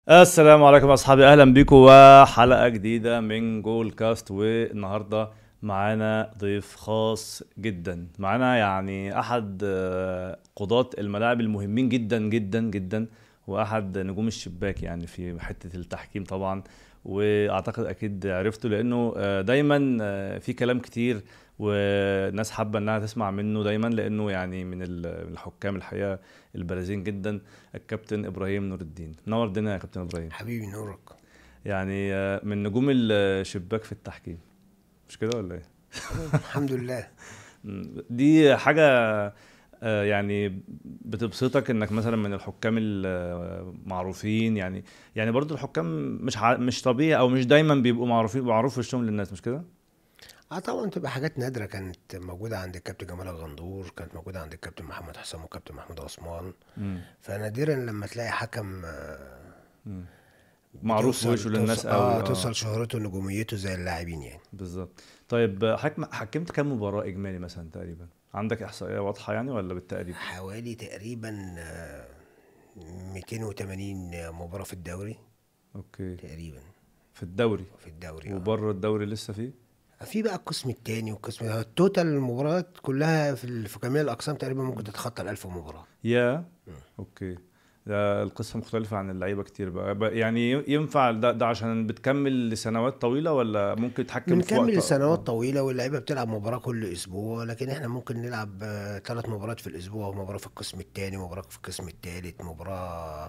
السلام عليكم اصحابي اهلا بيكم وحلقه جديده من جول كاست والنهارده معانا ضيف خاص جدا معانا يعني احد آه، قضاة الملاعب المهمين جدا جدا جدا واحد نجوم الشباك يعني في حته التحكيم طبعا واعتقد اكيد عرفته لانه آه، دايما آه، في كلام كتير والناس حابه انها تسمع منه دايما لانه يعني من ال- من الحكام الحقيقه البارزين جدا الكابتن ابراهيم نور الدين نور الدنيا يا كابتن ابراهيم حبيبي نورك يعني آه، من نجوم الشباك في التحكيم مش كده ولا ايه الحمد لله مم. دي حاجه آه، يعني بتبسطك انك مثلا من الحكام المعروفين يعني يعني برضو الحكام مش ع... مش طبيعي او مش دايما بيبقوا معروفين معروف وشهم للناس مش كده اه طبعا تبقى حاجات نادره كانت موجوده عند الكابتن جمال الغندور كانت موجوده عند الكابتن محمد حسام والكابتن محمود عثمان مم. فنادرا لما تلاقي حكم آه، مم. معروف توصل- وشه للناس توصل- قوي اه توصل شهرته ونجوميته زي اللاعبين يعني بالظبط طيب حكم حكمت كام مباراه اجمالي مثلا تقريبا عندك احصائيه واضحه يعني ولا بالتقريب حوالي تقريبا آه، 280 مباراه في الدوري اوكي تقريبا في الدوري في الدوري آه. وبره الدوري لسه فيه في بقى القسم الثاني والقسم التوتال المباريات كلها في ال- في جميع الاقسام تقريبا ممكن تتخطى ال 1000 مباراه يا اوكي ده القصه مختلفه عن اللعيبه كتير بقى بقى يعني ينفع ده, ده عشان بتكمل لسنوات طويله ولا ممكن تتحكم في بنكمل وقت لسنوات طويله واللعيبه بتلعب مباراه كل اسبوع لكن احنا ممكن نلعب ثلاث مباريات في الاسبوع مباراه في القسم الثاني مباراه في القسم الثالث مباراه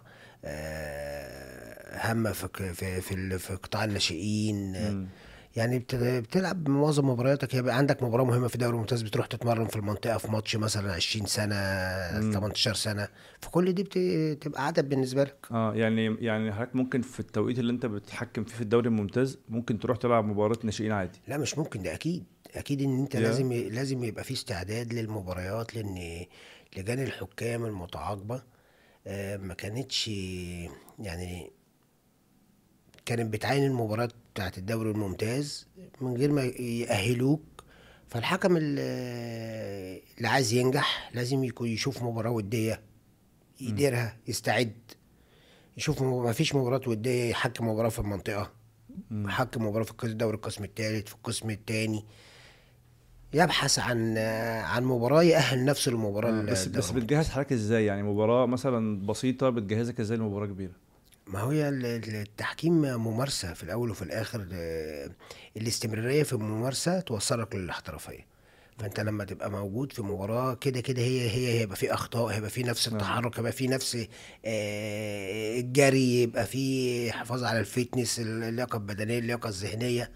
آه، هامه في ك- في في, ال- في قطاع الناشئين مم. يعني بت- بتلعب معظم مبارياتك يبقى عندك مباراه مهمه في الدوري الممتاز بتروح تتمرن في المنطقه في ماتش مثلا 20 سنه 18 سنه فكل دي بت- بتبقى عدد بالنسبه لك اه يعني يعني حضرتك ممكن في التوقيت اللي انت بتتحكم فيه في الدوري الممتاز ممكن تروح تلعب مباراه ناشئين عادي لا مش ممكن ده اكيد اكيد ان انت يا. لازم لازم يبقى في استعداد للمباريات لان لجان الحكام المتعاقبه آه، ما كانتش يعني كانت بتعاين المباريات بتاعت الدوري الممتاز من غير ما يأهلوك فالحكم ال- اللي عايز ينجح لازم يكون يشوف مباراة ودية يديرها يستعد يشوف ما فيش مباراة ودية يحكم مباراة في المنطقة يحكم مباراة في القسم- دوري القسم الثالث في القسم الثاني يبحث عن عن مباراة يأهل نفسه للمباراة آه بس بس الدوري. بتجهز حضرتك ازاي يعني مباراه مثلا بسيطه بتجهزك ازاي لمباراه كبيره ما هي ال- ال- التحكيم ممارسة في الأول وفي الآخر آه، الاستمرارية في الممارسة توصلك للاحترافية فأنت لما تبقى موجود في مباراة كده كده هي هي هيبقى في أخطاء هيبقى في نفس التحرك هيبقى في نفس آه، الجري يبقى في حفاظ على الفتنس اللياقة البدنية اللياقة الذهنية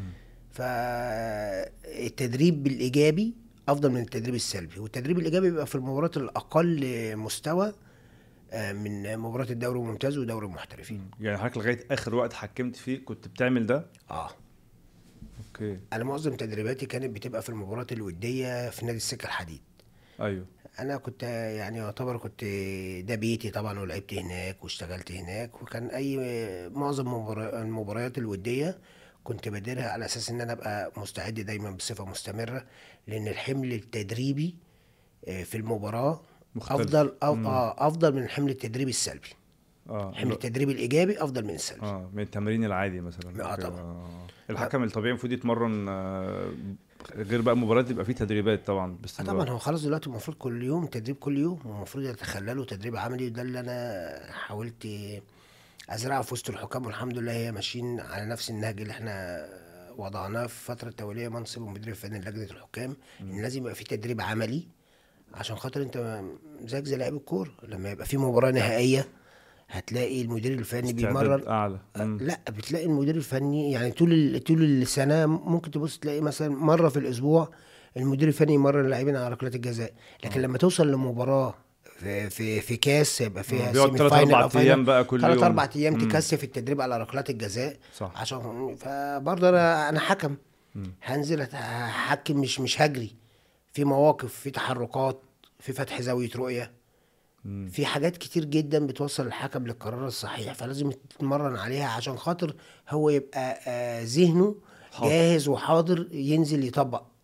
فالتدريب الإيجابي أفضل من التدريب السلبي والتدريب الإيجابي بيبقى في المباريات الأقل مستوى آه، من مباراة الدوري الممتاز ودوري المحترفين يعني حضرتك لغايه اخر وقت حكمت فيه كنت بتعمل ده اه اوكي انا معظم تدريباتي كانت بتبقى في المباريات الوديه في نادي السكه الحديد ايوه انا كنت يعني يعتبر كنت ده بيتي طبعا ولعبت هناك واشتغلت هناك وكان اي معظم مبارا- المباريات الوديه كنت بديرها على اساس ان انا ابقى مستعد دايما بصفه مستمره لان الحمل التدريبي آه، في المباراه مختلف. افضل أف- آه، افضل من الحمل التدريبي السلبي اه الحمل التدريبي الايجابي افضل من السلبي اه من التمرين العادي مثلا آه أوكي، طبعا. آه. الحكم الطبيعي المفروض يتمرن آه، غير بقى مباريات يبقى فيه تدريبات طبعا آه باستمرار طبعا هو خلاص دلوقتي المفروض كل يوم تدريب كل يوم والمفروض يتخللوا تدريب عملي وده اللي انا حاولت ازرعه في وسط الحكام والحمد لله هي ماشيين على نفس النهج اللي احنا وضعناه في فتره توليه منصب المدير الفني لجنه الحكام ان لازم يبقى في تدريب عملي عشان خاطر انت زيك زي لاعب الكوره لما يبقى في مباراه نهائيه هتلاقي المدير الفني بيمرن استعداد اعلى مم. لا بتلاقي المدير الفني يعني طول ال- طول السنه ممكن تبص تلاقي مثلا مره في الاسبوع المدير الفني يمرن اللاعبين على ركلات الجزاء لكن لما توصل لمباراه في في, في كاس يبقى فيها بيقعد سيمي تلات فاينل أربع أو فاينل، أيام بقى كل تلات يوم. اربع ايام مم. تكثف التدريب على ركلات الجزاء صح. عشان فبرضه انا انا حكم هنزل أت- هحكم مش مش هجري في مواقف في تحركات في فتح زاويه رؤيه في حاجات كتير جدا بتوصل الحكم للقرار الصحيح فلازم يتمرن عليها عشان خاطر هو يبقى آه، ذهنه حاضر. جاهز وحاضر ينزل يطبق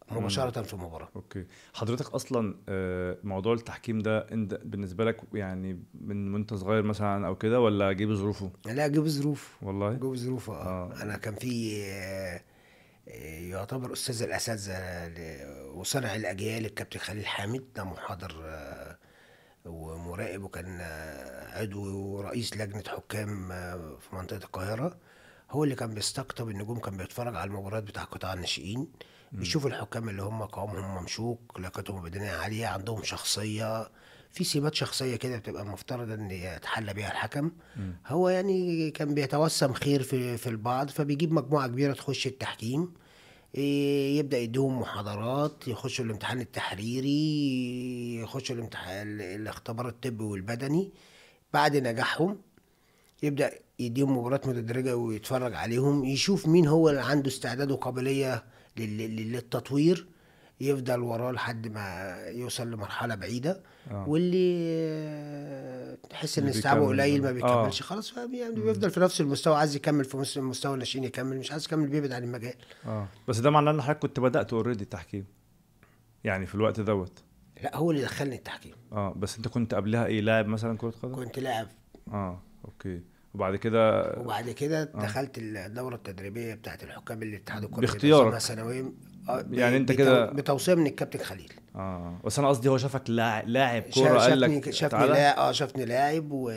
مباشره في المباراه اوكي حضرتك اصلا آه، موضوع التحكيم ده انت بالنسبه لك يعني من وانت صغير مثلا او كده ولا جه بظروفه لا جيب ظروف والله جيب ظروف اه آه. انا كان في آه، آه، يعتبر استاذ الاساتذه ل- وصنع الاجيال الكابتن خليل حامد ده محاضر آه، ومراقب وكان آه، عضو ورئيس لجنه حكام آه، في منطقه القاهره هو اللي كان بيستقطب النجوم كان بيتفرج على المباريات بتاع قطاع الناشئين بيشوف الحكام اللي هم قوامهم ممشوق لياقتهم البدنيه عاليه عندهم شخصيه في سمات شخصيه كده بتبقى مفترض ان يتحلى بيها الحكم هو يعني كان بيتوسم خير في في البعض فبيجيب مجموعه كبيره تخش التحكيم إيه، يبدا يديهم محاضرات يخشوا الامتحان التحريري يخشوا الامتحان الاختبار الطبي والبدني بعد نجاحهم يبدا يديهم مباريات متدرجه ويتفرج عليهم يشوف مين هو اللي عنده استعداد وقابليه لل- لل- للتطوير يفضل وراه لحد ما يوصل لمرحله بعيده آه. واللي آه، تحس ان اللي استيعابه بيكمل. قليل ما آه. بيكملش خلاص فاهم يعني بيفضل في نفس المستوى عايز يكمل في مس- مستوى الناشئين يكمل مش عايز يكمل بيبعد عن المجال اه بس ده معناه ان حضرتك كنت بدات اوريدي التحكيم يعني في الوقت دوت لا هو اللي دخلني التحكيم اه بس انت كنت قبلها ايه لاعب مثلا كره قدم كنت لاعب اه اوكي وبعد كده وبعد كده دخلت الدوره التدريبيه بتاعت الحكام اللي اتحاد الكره باختيارك. بينظمها سنويا آه، ب- يعني أنت بتو- كده- بتوصيه من الكابتن خليل اه بس انا قصدي هو شافك لاعب لاعب شا- كوره قال شافني لك شافني تعالى لاعب اه شافني لاعب و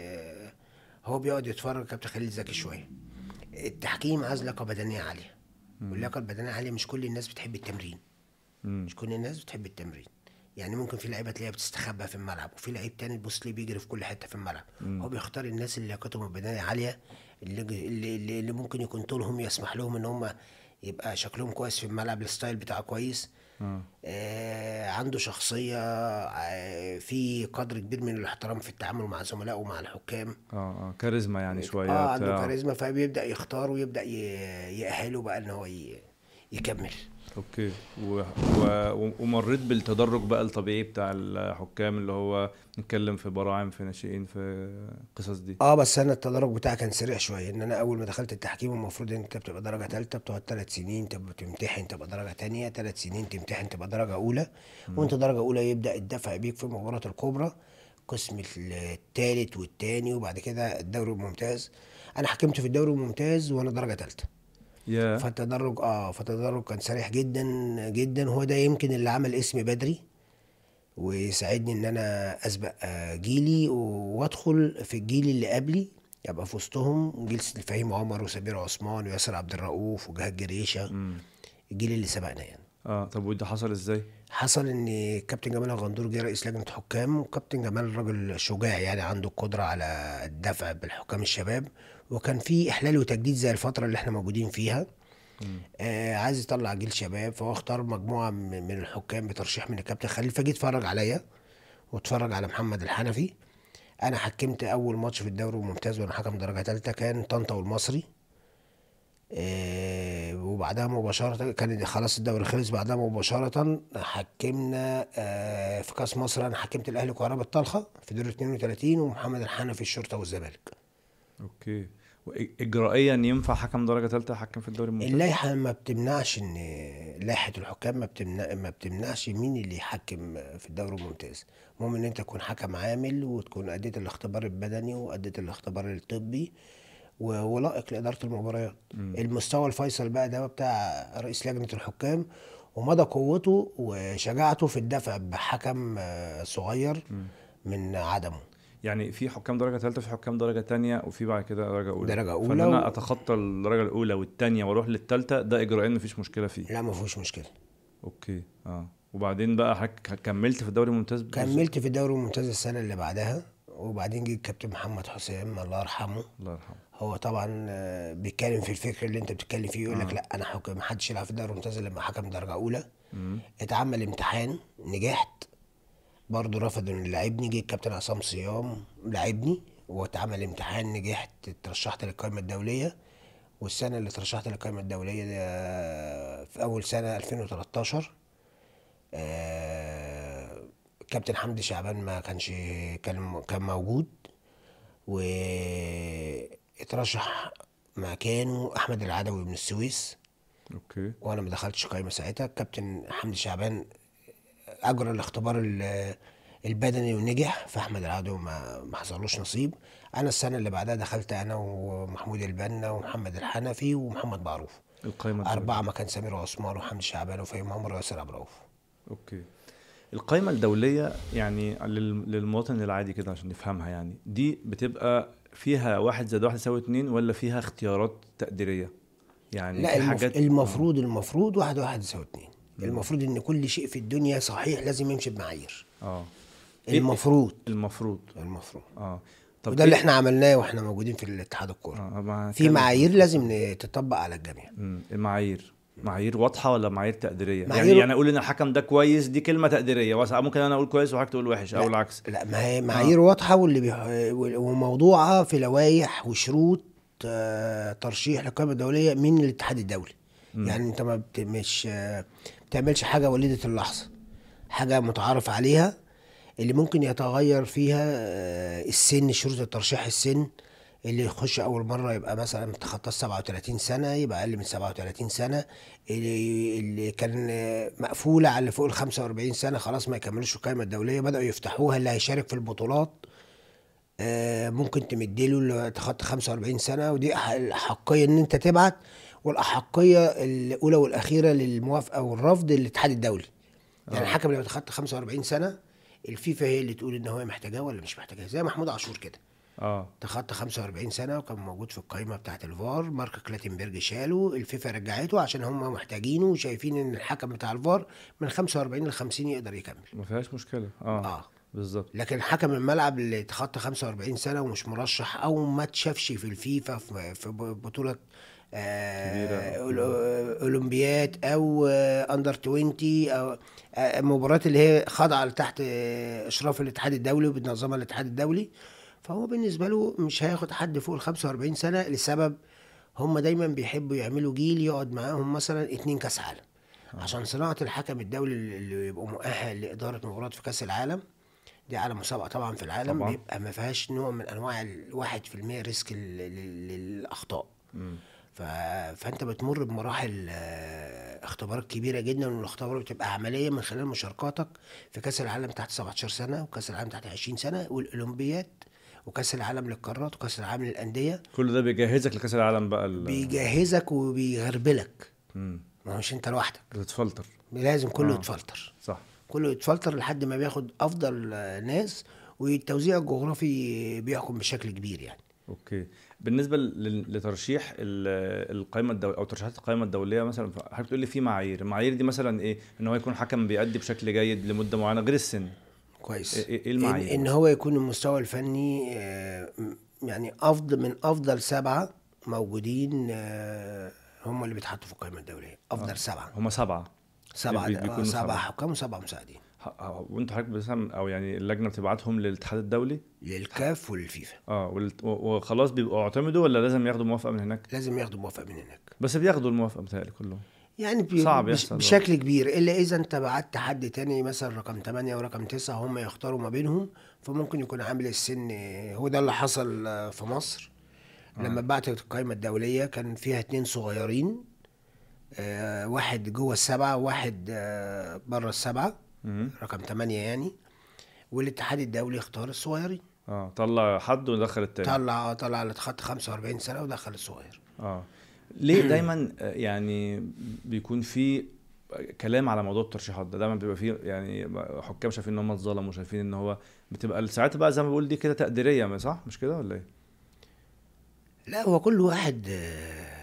هو بيقعد يتفرج كابتن خليل ذكي شويه التحكيم عايز لياقه بدنيه عاليه واللياقه البدنيه عاليه مش كل الناس بتحب التمرين مم. مش كل الناس بتحب التمرين يعني ممكن في لعيبه تلاقيها بتستخبى في الملعب وفي لعيب تاني تبص ليه بيجري في كل حته في الملعب هو بيختار الناس اللي لياقتهم البدنيه عاليه اللي, اللي, اللي, اللي ممكن يكون طولهم يسمح لهم ان هم يبقى شكلهم كويس في الملعب الستايل بتاعه كويس آه. آه عنده شخصيه آه في قدر كبير من الاحترام في التعامل مع زملائه ومع الحكام اه اه كاريزما يعني شويه اه عنده بتاع. كاريزما فبيبدا يختار ويبدا ي- يأهله بقى ان هو ي- يكمل اوكي و... و... ومريت بالتدرج بقى الطبيعي بتاع الحكام اللي هو نتكلم في براعم في ناشئين في القصص دي اه بس انا التدرج بتاعي كان سريع شويه ان انا اول ما دخلت التحكيم المفروض ان انت بتبقى درجه ثالثه بتقعد ثلاث سنين تبقى تمتحن تبقى درجه ثانيه ثلاث سنين تمتحن تبقى درجه اولى وانت درجه اولى يبدا الدفع بيك في المباراه الكبرى قسم الثالث والثاني وبعد كده الدوري الممتاز انا حكمت في الدوري الممتاز وانا درجه ثالثه يا فالتدرج اه فالتدرج كان سريع جدا جدا هو ده يمكن اللي عمل اسمي بدري ويساعدني ان انا اسبق آه، جيلي وادخل في الجيل اللي قبلي يبقى في وسطهم جيل فهيم عمر وسمير عثمان وياسر عبد الرؤوف وجهاد جريشه الجيل اللي سبقنا يعني اه طب وده حصل ازاي؟ حصل ان كابتن جمال الغندور جه رئيس لجنه حكام وكابتن جمال راجل شجاع يعني عنده القدره على الدفع بالحكام الشباب وكان في احلال وتجديد زي الفتره اللي احنا موجودين فيها آه عايز يطلع جيل شباب فهو اختار مجموعه من من الحكام بترشيح من الكابتن خليل فجي اتفرج عليا واتفرج على محمد الحنفي انا حكمت اول ماتش في الدوري الممتاز وانا حكم درجه ثالثه كان طنطا والمصري آه، وبعدها مباشرة كان خلاص الدوري خلص بعدها مباشرة حكمنا آه، في كأس مصر أنا حكمت الأهلي كهرباء الطلخة في دور 32 ومحمد الحنفي الشرطة والزمالك اوكي واجرائيا ينفع حكم درجه ثالثه يحكم في الدوري الممتاز؟ اللائحة ما بتمنعش إن لائحة الحكام ما بتمنع ما بتمنعش مين اللي يحكم في الدوري الممتاز المهم إن أنت تكون حكم عامل وتكون أديت الاختبار البدني وأديت الاختبار الطبي و- ولائق لإدارة المباريات المستوى الفيصل بقى ده بتاع رئيس لجنة الحكام ومدى قوته وشجاعته في الدفع بحكم آه، صغير من عدمه يعني في حكام درجه ثالثه في حكام درجه ثانيه وفي بعد كده درجه اولى درجة أولى فان انا و- اتخطى الدرجه الاولى والثانيه واروح للثالثه ده اجرائيا مفيش مشكله فيه لا ما فيهوش مشكلة اوكي اه وبعدين بقى حك... كملت في الدوري الممتاز كملت في الدوري الممتاز السنة اللي بعدها وبعدين جه الكابتن محمد حسام الله يرحمه الله يرحمه هو طبعا آه، بيتكلم في الفكر اللي انت بتتكلم فيه يقول لك لا انا حكم ما حدش يلعب في الدوري الممتاز إلا لما حكم درجه اولى اتعمل امتحان نجحت برضه رفضوا ان يلعبني جه الكابتن عصام صيام لعبني واتعمل امتحان نجحت اترشحت للقائمه الدوليه والسنه اللي اترشحت للقائمه الدوليه ده في اول سنه 2013 آه، كابتن حمدي شعبان ما كانش كان كان موجود واترشح مكانه احمد العدوي من السويس اوكي وانا ما دخلتش قايمه ساعتها الكابتن حمدي شعبان اجرى الاختبار ال- البدني ونجح فاحمد العدو ما ما حصلوش نصيب انا السنه اللي بعدها دخلت انا ومحمود البنا ومحمد الحنفي ومحمد معروف القائمه الدولية. اربعه مكان سمير عثمان وحمدي شعبان وفهيم عمر وياسر عبد الرؤوف اوكي القائمة الدولية يعني لل- للمواطن العادي كده عشان نفهمها يعني دي بتبقى فيها واحد زائد واحد يساوي اتنين ولا فيها اختيارات تقديرية؟ يعني لا في المف... حاجات المفروض المفروض واحد واحد يساوي اتنين المفروض ان كل شيء في الدنيا صحيح لازم يمشي بمعايير اه إيه- المفروض المفروض المفروض اه وده اللي إيه- احنا عملناه واحنا موجودين في الاتحاد الكوره اه ما في كان- معايير لازم تطبق على الجميع مم، المعايير معايير واضحة ولا معايير تقديرية؟ يعني معايير- يعني اقول ان الحكم ده كويس دي كلمة تقديرية بس ممكن انا اقول كويس وحضرتك تقول وحش او لا. العكس لا ما هي معايير واضحه واللي بيح... وموضوعها في لوائح وشروط آه، ترشيح للقائمه الدوليه من الاتحاد الدولي يعني انت ما بت... مش آه، بتعملش حاجه وليده اللحظه حاجه متعارف عليها اللي ممكن يتغير فيها آه، السن شروط الترشيح السن اللي يخش اول مره يبقى مثلا تخطى 37 سنه يبقى اقل من 37 سنه اللي, اللي كان آه، مقفوله على اللي فوق ال 45 سنه خلاص ما يكملوش القائمه الدوليه بداوا يفتحوها اللي هيشارك في البطولات آه، ممكن تمديله اللي تخطى 45 سنه ودي أح- الاحقيه ان انت تبعت والاحقيه الاولى والاخيره للموافقه والرفض للاتحاد الدولي يعني الحكم لما يتخطى 45 سنه الفيفا هي اللي تقول ان هو محتاجاه ولا مش محتاجاه زي محمود عاشور كده اه تخطى 45 سنه وكان موجود في القائمه بتاعه الفار مارك كلاتنبرج شاله الفيفا رجعته عشان هم محتاجينه وشايفين ان الحكم بتاع الفار من 45 ل 50 يقدر يكمل ما فيهاش مشكلة اه, اه بالظبط لكن حكم الملعب اللي تخطى 45 سنه ومش مرشح او ما اتشافش في الفيفا في في بطوله آه كبيرة. أول- اولمبياد او آه اندر 20 او آه المباريات اللي هي خاضعه تحت آه اشراف الاتحاد الدولي وبتنظمها الاتحاد الدولي فهو بالنسبه له مش هياخد حد فوق ال 45 سنه لسبب هم دايما بيحبوا يعملوا جيل يقعد معاهم مثلا اتنين كاس عالم عشان صناعه الحكم الدولي اللي يبقى مؤهل لاداره مباراه في كاس العالم دي اعلى مسابقه طبعا في العالم طبعاً. بيبقى ما فيهاش نوع من انواع الواحد في المية ريسك لل- لل- للاخطاء مم. ف... فانت بتمر بمراحل آه، اختبارات كبيره جدا والاختبارات بتبقى عمليه من خلال مشاركاتك في كاس العالم تحت 17 سنه وكاس العالم تحت 20 سنه والاولمبياد وكاس العالم للقارات وكاس العالم للانديه كل ده بيجهزك لكأس العالم بقى ال- بيجهزك وبيغربلك مم. ما هوش انت لوحدك بتتفلتر لازم كله آه. يتفلتر صح كله يتفلتر لحد ما بياخد افضل آه، ناس والتوزيع الجغرافي بيحكم بشكل كبير يعني اوكي بالنسبه لل- لترشيح ال- القائمه الدوليه او ترشيحات القائمه الدوليه مثلا حضرتك بتقول لي في معايير المعايير دي مثلا ايه ان هو يكون حكم بيأدي بشكل جيد لمده معينه غير السن كويس إيه- إيه المعايير إن, ان مثلاً؟ هو يكون المستوى الفني آه، م- يعني افضل من افضل سبعه موجودين آه، هم اللي بيتحطوا في القائمه الدوليه افضل سبعه هم سبعه سبعه بي- ده- آه، بيكونوا سبعه سبعة. حكام وسبعه مساعدين ه- ه- وانتوا حضرتك مثلا او يعني اللجنه بتبعتهم للاتحاد الدولي للكاف وللفيفا اه والت- و- وخلاص بيبقوا اعتمدوا ولا لازم ياخدوا موافقه من هناك لازم ياخدوا موافقه من هناك بس بياخدوا الموافقه بتهيألي كلهم يعني بي صعب بش- يحصل. بشكل كبير الا اذا انت بعت حد تاني مثلا رقم 8 ورقم 9 هم يختاروا ما بينهم فممكن يكون عامل السن هو ده اللي حصل آه، في مصر لما بعتت القائمه الدوليه كان فيها اتنين صغيرين آه، واحد جوه السبعه وواحد آه، بره السبعه مم. رقم 8 يعني والاتحاد الدولي اختار الصغيرين اه طلع حد ودخل التاني طلع طلع اللي اتخطى 45 سنه ودخل الصغير اه ليه دايما آه، يعني بيكون في كلام على موضوع الترشيحات ده دايما بيبقى فيه يعني حكام شايفين ان هم اتظلموا وشايفين ان هو بتبقى ساعتها بقى زي ما بقول دي كده تقديريه ما صح مش كده ولا ايه؟ لا هو كل واحد آه،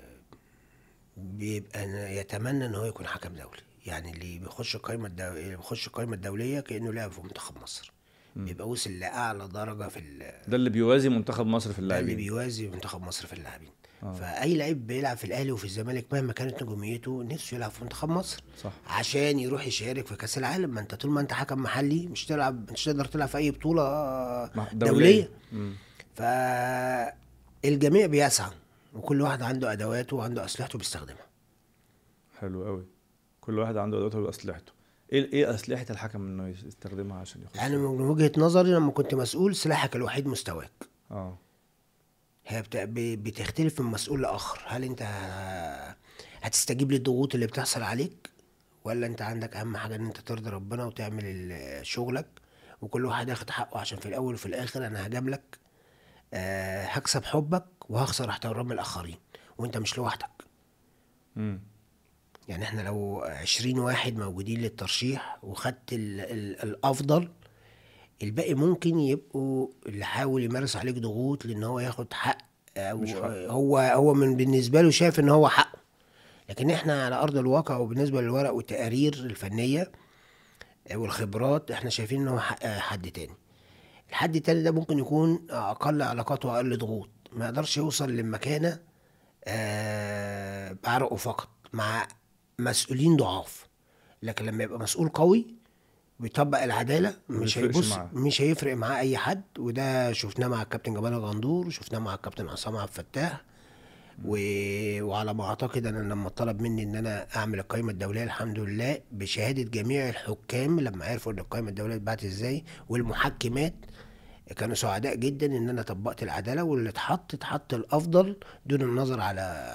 بيبقى ن- يتمنى ان هو يكون حكم دولي يعني اللي بيخش القائمه الدو... اللي بيخش القائمه الدوليه كانه لعب في منتخب مصر بيبقى وصل لاعلى درجه في ال... ده اللي بيوازي منتخب مصر في ده اللي اللاعبين بيوازي منتخب مصر في اللاعبين آه. فاي لعيب بيلعب في الاهلي وفي الزمالك مهما كانت نجوميته نفسه يلعب في منتخب مصر صح عشان يروح يشارك في كاس العالم ما انت طول ما انت حكم محلي مش تلعب مش تقدر تلعب في اي بطوله آه، مع- دوليه مم. فالجميع بيسعى وكل واحد عنده ادواته وعنده اسلحته بيستخدمها حلو قوي كل واحد عنده ادواته واسلحته ايه ايه اسلحه الحكم انه يستخدمها عشان يخش يعني من وجهه نظري لما كنت مسؤول سلاحك الوحيد مستواك اه هي بت- ب- بتختلف من مسؤول لاخر هل انت هتستجيب للضغوط اللي بتحصل عليك ولا انت عندك اهم حاجه ان انت ترضي ربنا وتعمل ال- شغلك وكل واحد ياخد حقه عشان في الاول وفي الاخر انا هجاملك أه هكسب حبك وهخسر احترام الاخرين وانت مش لوحدك مم. يعني احنا لو عشرين واحد موجودين للترشيح وخدت ال ال الافضل الباقي ممكن يبقوا اللي حاول يمارس عليك ضغوط لان هو ياخد حق او مش حق. هو هو من بالنسبه له شايف ان هو حقه لكن احنا على ارض الواقع وبالنسبه للورق والتقارير الفنيه والخبرات احنا شايفين ان هو حق حد تاني الحد التاني ده ممكن يكون اقل علاقات واقل ضغوط ما يقدرش يوصل للمكانه آه بعرقه فقط مع مسؤولين ضعاف لكن لما يبقى مسؤول قوي بيطبق العداله ما مش بيفرقش هيبص معاه. مش هيفرق معاه اي حد وده شفناه مع الكابتن جمال الغندور وشفناه مع الكابتن عصام عبد الفتاح و... وعلى ما اعتقد انا لما طلب مني ان انا اعمل القائمه الدوليه الحمد لله بشهاده جميع الحكام لما عرفوا ان القائمه الدوليه اتبعت ازاي والمحكمات كانوا سعداء جدا ان انا طبقت العداله واللي اتحط اتحط الافضل دون النظر على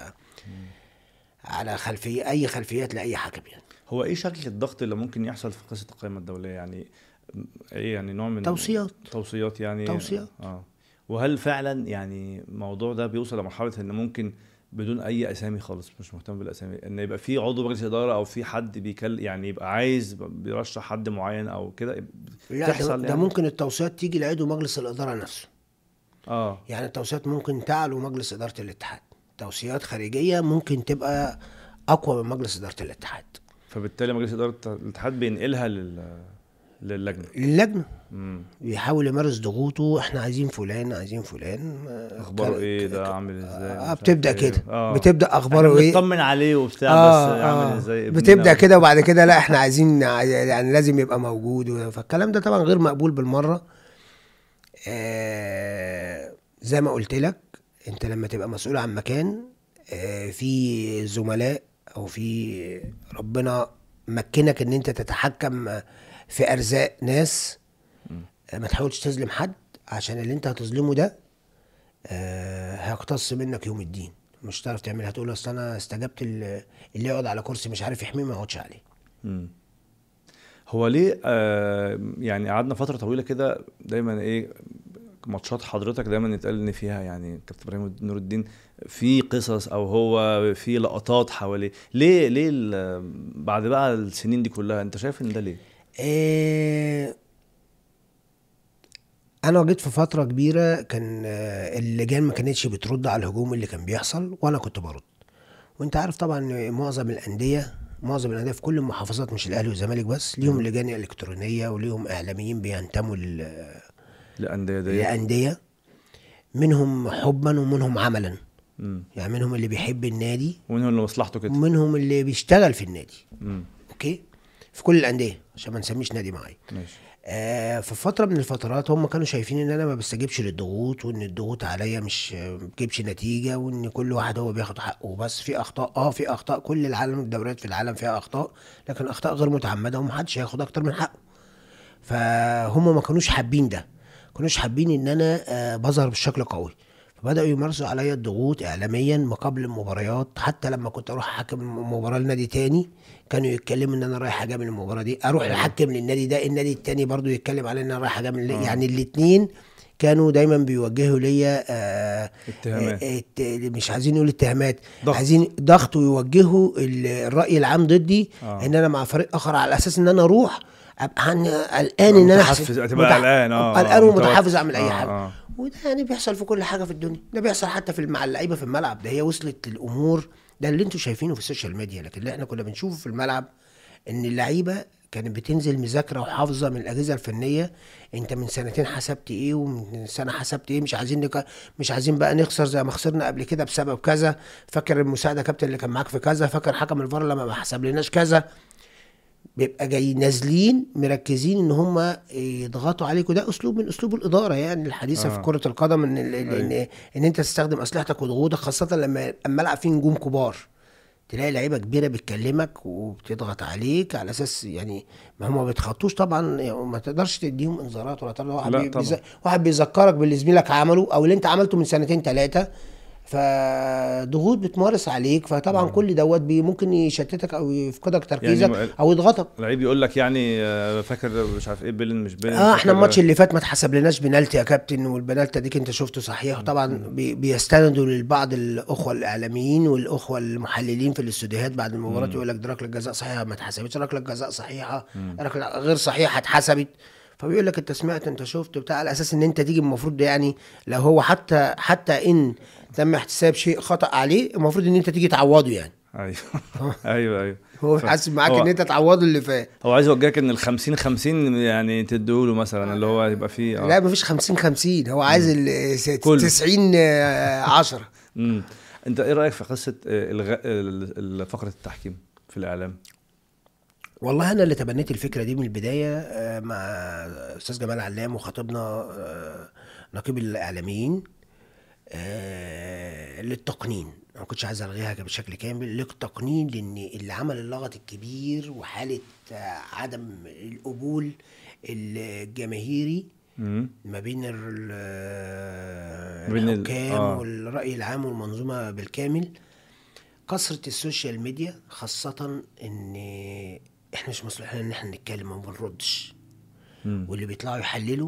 على خلفيه اي خلفيات لاي حكم يعني هو ايه شكل الضغط اللي ممكن يحصل في قصه القائمه الدوليه يعني ايه يعني نوع من توصيات. توصيات يعني توصيات. اه وهل فعلا يعني الموضوع ده بيوصل لمرحله ان ممكن بدون اي اسامي خالص مش مهتم بالاسامي ان يبقى في عضو مجلس اداره او في حد بيكل يعني يبقى عايز بيرشح حد معين او كده لا ده, تحصل ده يعني؟ ممكن التوصيات تيجي لعضو مجلس الاداره نفسه اه يعني التوصيات ممكن تعلو مجلس اداره الاتحاد توصيات خارجيه ممكن تبقى اقوى من مجلس اداره الاتحاد فبالتالي مجلس اداره الاتحاد بينقلها لل للجنه اللجنه امم بيحاول يمارس ضغوطه احنا عايزين فلان عايزين فلان آه، اخباره كان- ايه ده عامل ازاي آه مش عارف بتبدا إيه. كده آه. بتبدا اخباره ايه نطمن عليه وبتاع آه بس عامل آه ازاي ابننا بتبدا و- كده وبعد كده لا احنا عايزين يعني لازم يبقى موجود و- فالكلام ده طبعا غير مقبول بالمره آه زي ما قلت لك انت لما تبقى مسؤول عن مكان آه في زملاء او في ربنا مكنك ان انت تتحكم في ارزاق ناس آه، ما تحاولش تظلم حد عشان اللي انت هتظلمه ده آه، هيقتص منك يوم الدين مش هتعرف تعملها هتقول اصل انا استجبت ال- اللي يقعد على كرسي مش عارف يحميه ما يقعدش عليه مم. هو ليه آه يعني قعدنا فتره طويله كده دايما ايه ماتشات حضرتك دايما يتقال ان فيها يعني كابتن ابراهيم نور الدين في قصص او هو في لقطات حواليه ليه ليه ال- بعد بقى السنين دي كلها انت شايف ان ده ليه آه، انا جيت في فتره كبيره كان آه، اللجان ما كانتش بترد على الهجوم اللي كان بيحصل وانا كنت برد وانت عارف طبعا إن معظم الانديه معظم الانديه في كل المحافظات مش الاهلي والزمالك بس ليهم لجان الكترونيه وليهم اعلاميين بينتموا لل- الانديه دي لانديه منهم حبا ومنهم عملا مم. يعني منهم اللي بيحب النادي ومنهم اللي مصلحته كده ومنهم اللي بيشتغل في النادي مم. اوكي في كل الانديه عشان ما نسميش نادي معين ماشي آه في فتره من الفترات هم كانوا شايفين ان انا ما بستجيبش للضغوط وان الضغوط عليا مش ما بتجيبش نتيجه وان كل واحد هو بياخد حقه بس في اخطاء اه في اخطاء كل العالم الدوريات في العالم فيها اخطاء لكن اخطاء غير متعمده ومحدش هياخد اكتر من حقه فهم ما كانوش حابين ده ما كانوش حابين ان انا آه بظهر بشكل قوي فبداوا يمارسوا عليا الضغوط اعلاميا ما قبل المباريات حتى لما كنت اروح احكم مباراه لنادي تاني كانوا يتكلموا ان انا رايح اجامل المباراه دي اروح احكم للنادي ده النادي التاني برضو يتكلم على ان انا رايح اجامل آه. يعني الاثنين كانوا دايما بيوجهوا ليا آه اتهامات. آه آه مش عايزين نقول اتهامات ضغط. عايزين ضغط ويوجهوا ال- الراي العام ضدي آه. ان انا مع فريق اخر على اساس ان انا اروح ابقى عن- قلقان ان انا متحفز، أحسن- هتبقى متح- قلقان، آه، قلقان آه، ومتحفز متوتر. اعمل اي آه، حاجه آه. وده يعني بيحصل في كل حاجه في الدنيا ده بيحصل حتى في مع اللعيبه في الملعب ده هي وصلت الامور ده اللي انتوا شايفينه في السوشيال ميديا لكن اللي احنا كنا بنشوفه في الملعب ان اللعيبه كانت بتنزل مذاكره وحافظه من الاجهزه الفنيه انت من سنتين حسبت ايه ومن سنه حسبت ايه مش عايزين نك... مش عايزين بقى نخسر زي ما خسرنا قبل كده بسبب كذا فاكر المساعده كابتن اللي كان معاك في كذا فاكر حكم الفار لما ما حسب لناش كذا بيبقى جاي نازلين مركزين ان هم يضغطوا عليك وده اسلوب من اسلوب الاداره يعني الحديثه آه. في كره القدم ان ان, إن, إن انت تستخدم اسلحتك وضغوطك خاصه لما الملعب فيه نجوم كبار تلاقي لعيبه كبيره بتكلمك وبتضغط عليك على اساس يعني ما هم ما بيتخطوش طبعا يعني ما تقدرش تديهم انذارات ولا تقدر واحد لا بي- طبعا. بيز- واحد بيذكرك باللي زميلك عمله او اللي انت عملته من سنتين ثلاثه فضغوط بتمارس عليك فطبعا كل دوت بي ممكن يشتتك او يفقدك تركيزك يعني او يضغطك لعيب يقول لك يعني آه، فاكر مش عارف ايه بيلن مش بيلن اه احنا فاكر- الماتش اللي فات ما اتحسب لناش بنالتي يا كابتن والبنالتي ديك انت شفته صحيح طبعا بي بيستندوا لبعض الاخوه الاعلاميين والاخوه المحللين في الاستوديوهات بعد المباراه يقول لك ده ركله جزاء صحيحه ما اتحسبتش ركله جزاء صحيحه ركله غير صحيحه اتحسبت فبيقول لك انت سمعت انت شفت بتاع على اساس ان انت تيجي المفروض يعني لو هو حتى حتى ان تم احتساب شيء خطا عليه المفروض ان انت تيجي تعوضه يعني ايوه ايوه ايوه هو ف- حاسب معاك هو- ان انت تعوضه اللي فات هو عايز يوجهك ان ال 50 50 يعني تديهوله مثلا اللي هو يبقى فيه لا مفيش 50 50 هو عايز ال كله. 90 10 امم انت ايه رايك في قصه آه، الغاء ال- ال- فقره التحكيم في الاعلام والله انا اللي تبنيت الفكره دي من البدايه آه، مع استاذ جمال علام وخطيبنا آه، نقيب الاعلاميين آه، للتقنين أنا ما كنتش عايز الغيها بشكل كامل للتقنين لان اللي عمل اللغط الكبير وحاله آه، عدم القبول الجماهيري امم ما بين ال- آه، بين ال- الحكام آه. والرأي العام والمنظومة بالكامل كثرة السوشيال ميديا خاصة ان احنا مش مسؤولين ان احنا نتكلم وما بنردش مم. واللي بيطلعوا يحللوا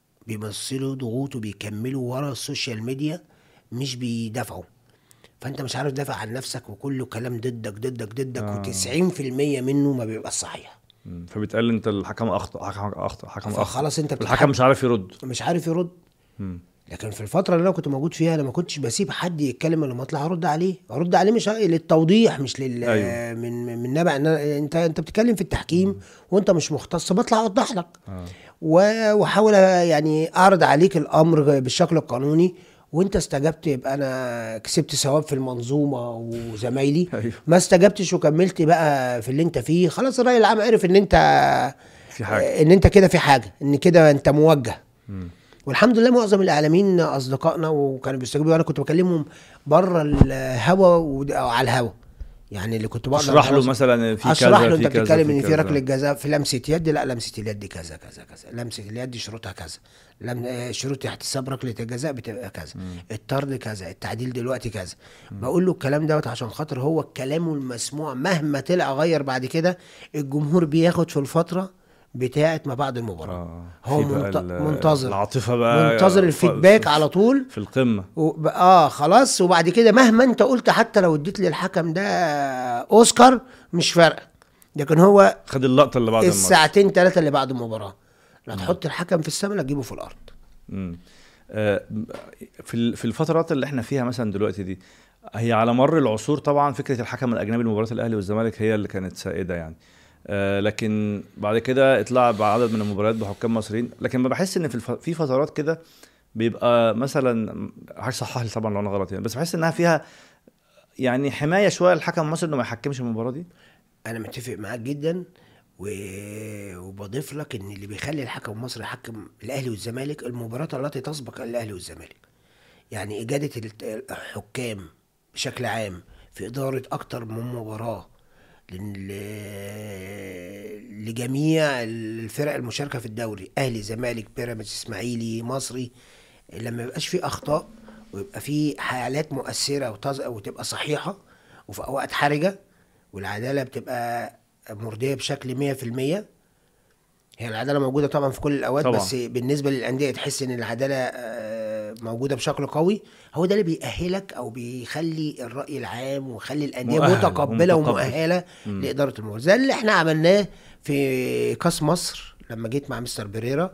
بيمثلوا ضغوط وبيكملوا ورا السوشيال ميديا مش بيدافعوا فانت مش عارف تدافع عن نفسك وكله كلام ضدك ضدك ضدك آه. و90% منه ما بيبقى صحيح مم. فبيتقال انت الحكم اخطا حكم اخطا حكم اخطا فخلاص انت الحكم بتتحكم مش عارف يرد مش عارف يرد مم. لكن في الفترة اللي انا كنت موجود فيها انا ما كنتش بسيب حد يتكلم لما اطلع ارد عليه، ارد عليه مش للتوضيح مش لل أيوة. من من نبع ان أنا- انت انت بتتكلم في التحكيم وانت مش مختص بطلع اوضح لك آه. و- واحاول يعني اعرض عليك الامر بالشكل القانوني وانت استجبت يبقى انا كسبت ثواب في المنظومه وزمايلي أيوة. ما استجبتش وكملت بقى في اللي انت فيه خلاص الراي العام عرف ان انت في حاجه ان انت كده في حاجه ان كده انت موجه مم. والحمد لله معظم الاعلاميين اصدقائنا وكانوا بيستجيبوا وانا كنت بكلمهم بره الهوا ود- أو على الهوا يعني اللي كنت بقدر اشرح له أتواصل- مثلا في كذا اشرح له في انت كذا بتتكلم في ان في كذا. ركله جزاء في لمسه يد لا لمسه اليد كذا كذا كذا لمسه اليد شروطها كذا لم آه، شروط احتساب ركله الجزاء بتبقى كذا الطرد كذا التعديل دلوقتي كذا بقول له الكلام دوت عشان خاطر هو كلامه المسموع مهما طلع غير بعد كده الجمهور بياخد في الفتره بتاعه ما بعد المباراه آه. هو في بقى منت- ال- منتظر العاطفه بقى منتظر ف- الفيدباك في- على طول في القمه وب... اه خلاص وبعد كده مهما انت قلت حتى لو اديت للحكم ده اوسكار مش فارقه لكن هو خد اللقطه اللي بعد الماتش الساعتين ثلاثه اللي بعد المباراه لا تحط الحكم في السماء لا تجيبه في الارض مم. آه، في ال- في الفترات اللي احنا فيها مثلا دلوقتي دي هي على مر العصور طبعا فكره الحكم الاجنبي لمباراه الاهلي والزمالك هي اللي كانت سائده يعني آه، لكن بعد كده اطلع بعدد من المباريات بحكام مصريين لكن ما بحس ان في الف... في فترات كده بيبقى مثلا حاجه صحح لي طبعا لو انا غلط يعني بس بحس انها فيها يعني حمايه شويه للحكم المصري انه ما يحكمش المباراه دي انا متفق معاك جدا و... وبضيف لك ان اللي بيخلي الحكم المصري يحكم الاهلي والزمالك المباراه التي تسبق الاهلي والزمالك يعني اجاده الت- الحكام بشكل عام في اداره اكتر من مباراه لل- لجميع الفرق المشاركه في الدوري اهلي زمالك بيراميدز اسماعيلي مصري لما يبقاش في اخطاء ويبقى في حالات مؤثره وتز... وتبقى صحيحه وفي اوقات حرجه والعداله بتبقى مرضيه بشكل 100% هي العداله موجوده طبعا في كل الاوقات طبعا. بس بالنسبه للانديه تحس ان العداله آه، موجوده بشكل قوي هو ده اللي بيأهلك او بيخلي الراي العام ويخلي الانديه مؤهل، متقبله ومتقبل. ومؤهله لاداره المباراه زي اللي احنا عملناه في كاس مصر لما جيت مع مستر بريرا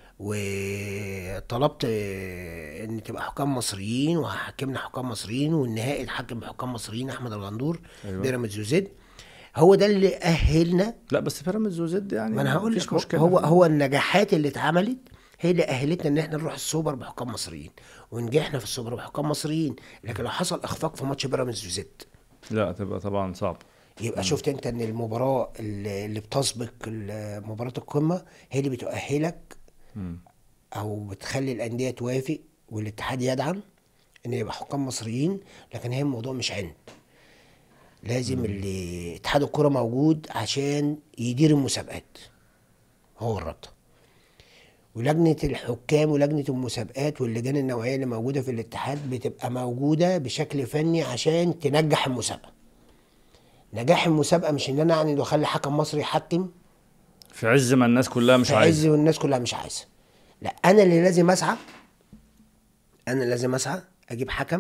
وطلبت آه، ان تبقى حكام مصريين وحكمنا حكام مصريين والنهائي اتحكم بحكام مصريين احمد الغندور أيوة. بيراميدز وزد هو ده اللي اهلنا لا بس بيراميدز وزد يعني ما انا هقول مفيش لك مشكله هو هو النجاحات اللي اتعملت هي اللي اهلتنا ان احنا نروح السوبر بحكام مصريين ونجحنا في السوبر بحكام مصريين لكن لو حصل اخفاق في ماتش بيراميدز وزد لا تبقى طبعا صعب يبقى شفت انت ان المباراه اللي اللي بتسبق ال- مباراه القمه هي اللي بتؤهلك مم. او بتخلي الانديه توافق والاتحاد يدعم ان يبقى حكام مصريين لكن هي الموضوع مش عند لازم اللي اتحاد الكره موجود عشان يدير المسابقات هو الرابطه ولجنه الحكام ولجنه المسابقات واللجان النوعيه اللي موجوده في الاتحاد بتبقى موجوده بشكل فني عشان تنجح المسابقه نجاح المسابقه مش ان انا يعني اخلي حكم مصري يحكم في عز ما الناس كلها مش في عز عايزه والناس كلها مش عايزه لا انا اللي لازم اسعى انا لازم اسعى اجيب حكم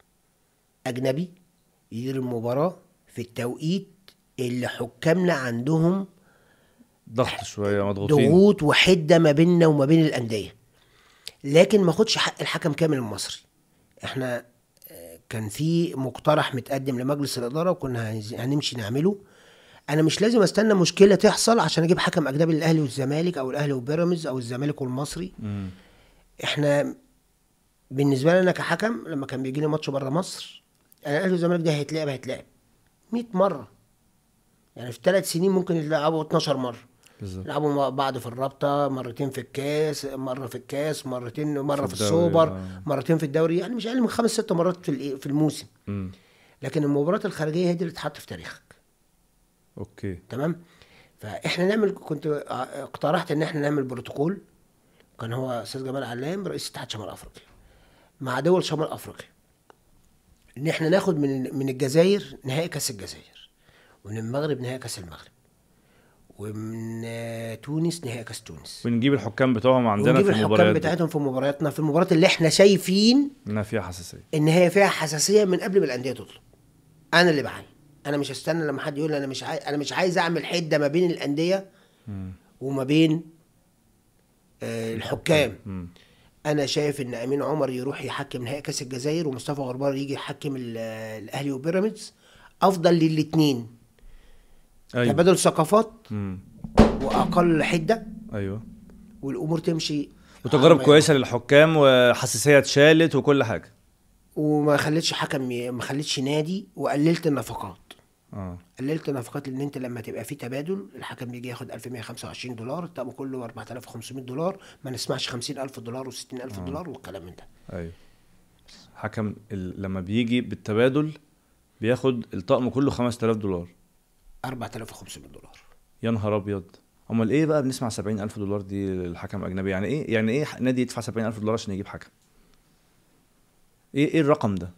اجنبي يدير المباراه في التوقيت اللي حكامنا عندهم ضغط شويه مضغوطين ضغوط وحده ما بيننا وما بين الانديه لكن ما خدش حق الحكم كامل المصري احنا آه، كان في مقترح متقدم لمجلس الاداره وكنا هنز- هنمشي نعمله انا مش لازم استنى مشكله تحصل عشان اجيب حكم اجنبي للاهلي والزمالك او الاهلي وبيراميدز او الزمالك والمصري مم. احنا بالنسبه لنا كحكم لما كان بيجي لي ماتش بره مصر انا الاهلي والزمالك ده هيتلعب هيتلعب 100 مره يعني في ثلاث سنين ممكن يلعبوا 12 مره بالظبط لعبوا مع بعض في الرابطه مرتين في الكاس مره في الكاس مرتين مره في في, الدوري، السوبر آه. مرتين في الدوري يعني مش اقل من خمس ست مرات في الإيه- في الموسم مم. لكن المباريات الخارجيه هي دي اللي تتحط في تاريخك اوكي تمام فاحنا نعمل كنت اقترحت ان احنا نعمل بروتوكول كان هو استاذ جمال علام رئيس اتحاد شمال افريقيا مع دول شمال افريقيا ان احنا ناخد من من الجزائر نهائي كاس الجزائر ومن المغرب نهائي كاس المغرب ومن آه، تونس نهائي كاس تونس ونجيب الحكام بتوعهم عندنا ونجيب في الحكام المباريات دي. بتاعتهم في مبارياتنا في المباريات اللي احنا شايفين انها فيها حساسيه ان هي فيها حساسيه من قبل ما الانديه تطلب انا اللي بعين انا مش هستنى لما حد يقول لي انا مش عايز انا مش عايز اعمل حده ما بين الانديه مم. وما بين آه، الحكام مم. انا شايف ان امين عمر يروح يحكم نهائي كاس الجزائر ومصطفى غربال يجي يحكم ال- الاهلي وبيراميدز افضل للاثنين ايوه تبادل ثقافات مم. واقل حده ايوه والامور تمشي وتجارب على- كويسه للحكام وحساسيه اتشالت وكل حاجه وما خليتش حكم ي- ما خليتش نادي وقللت النفقات اه قللت نفقات لان انت لما تبقى في تبادل الحكم بيجي ياخد 1125 دولار الطقم كله 4500 دولار ما نسمعش 50000 دولار و60000 دولار والكلام من ده ايوه حكم ال... لما بيجي بالتبادل بياخد الطقم كله 5000 دولار 4500 دولار يا نهار ابيض امال ايه بقى بنسمع 70000 دولار دي للحكم اجنبي يعني ايه يعني ايه نادي يدفع 70000 دولار عشان يجيب حكم ايه ايه الرقم ده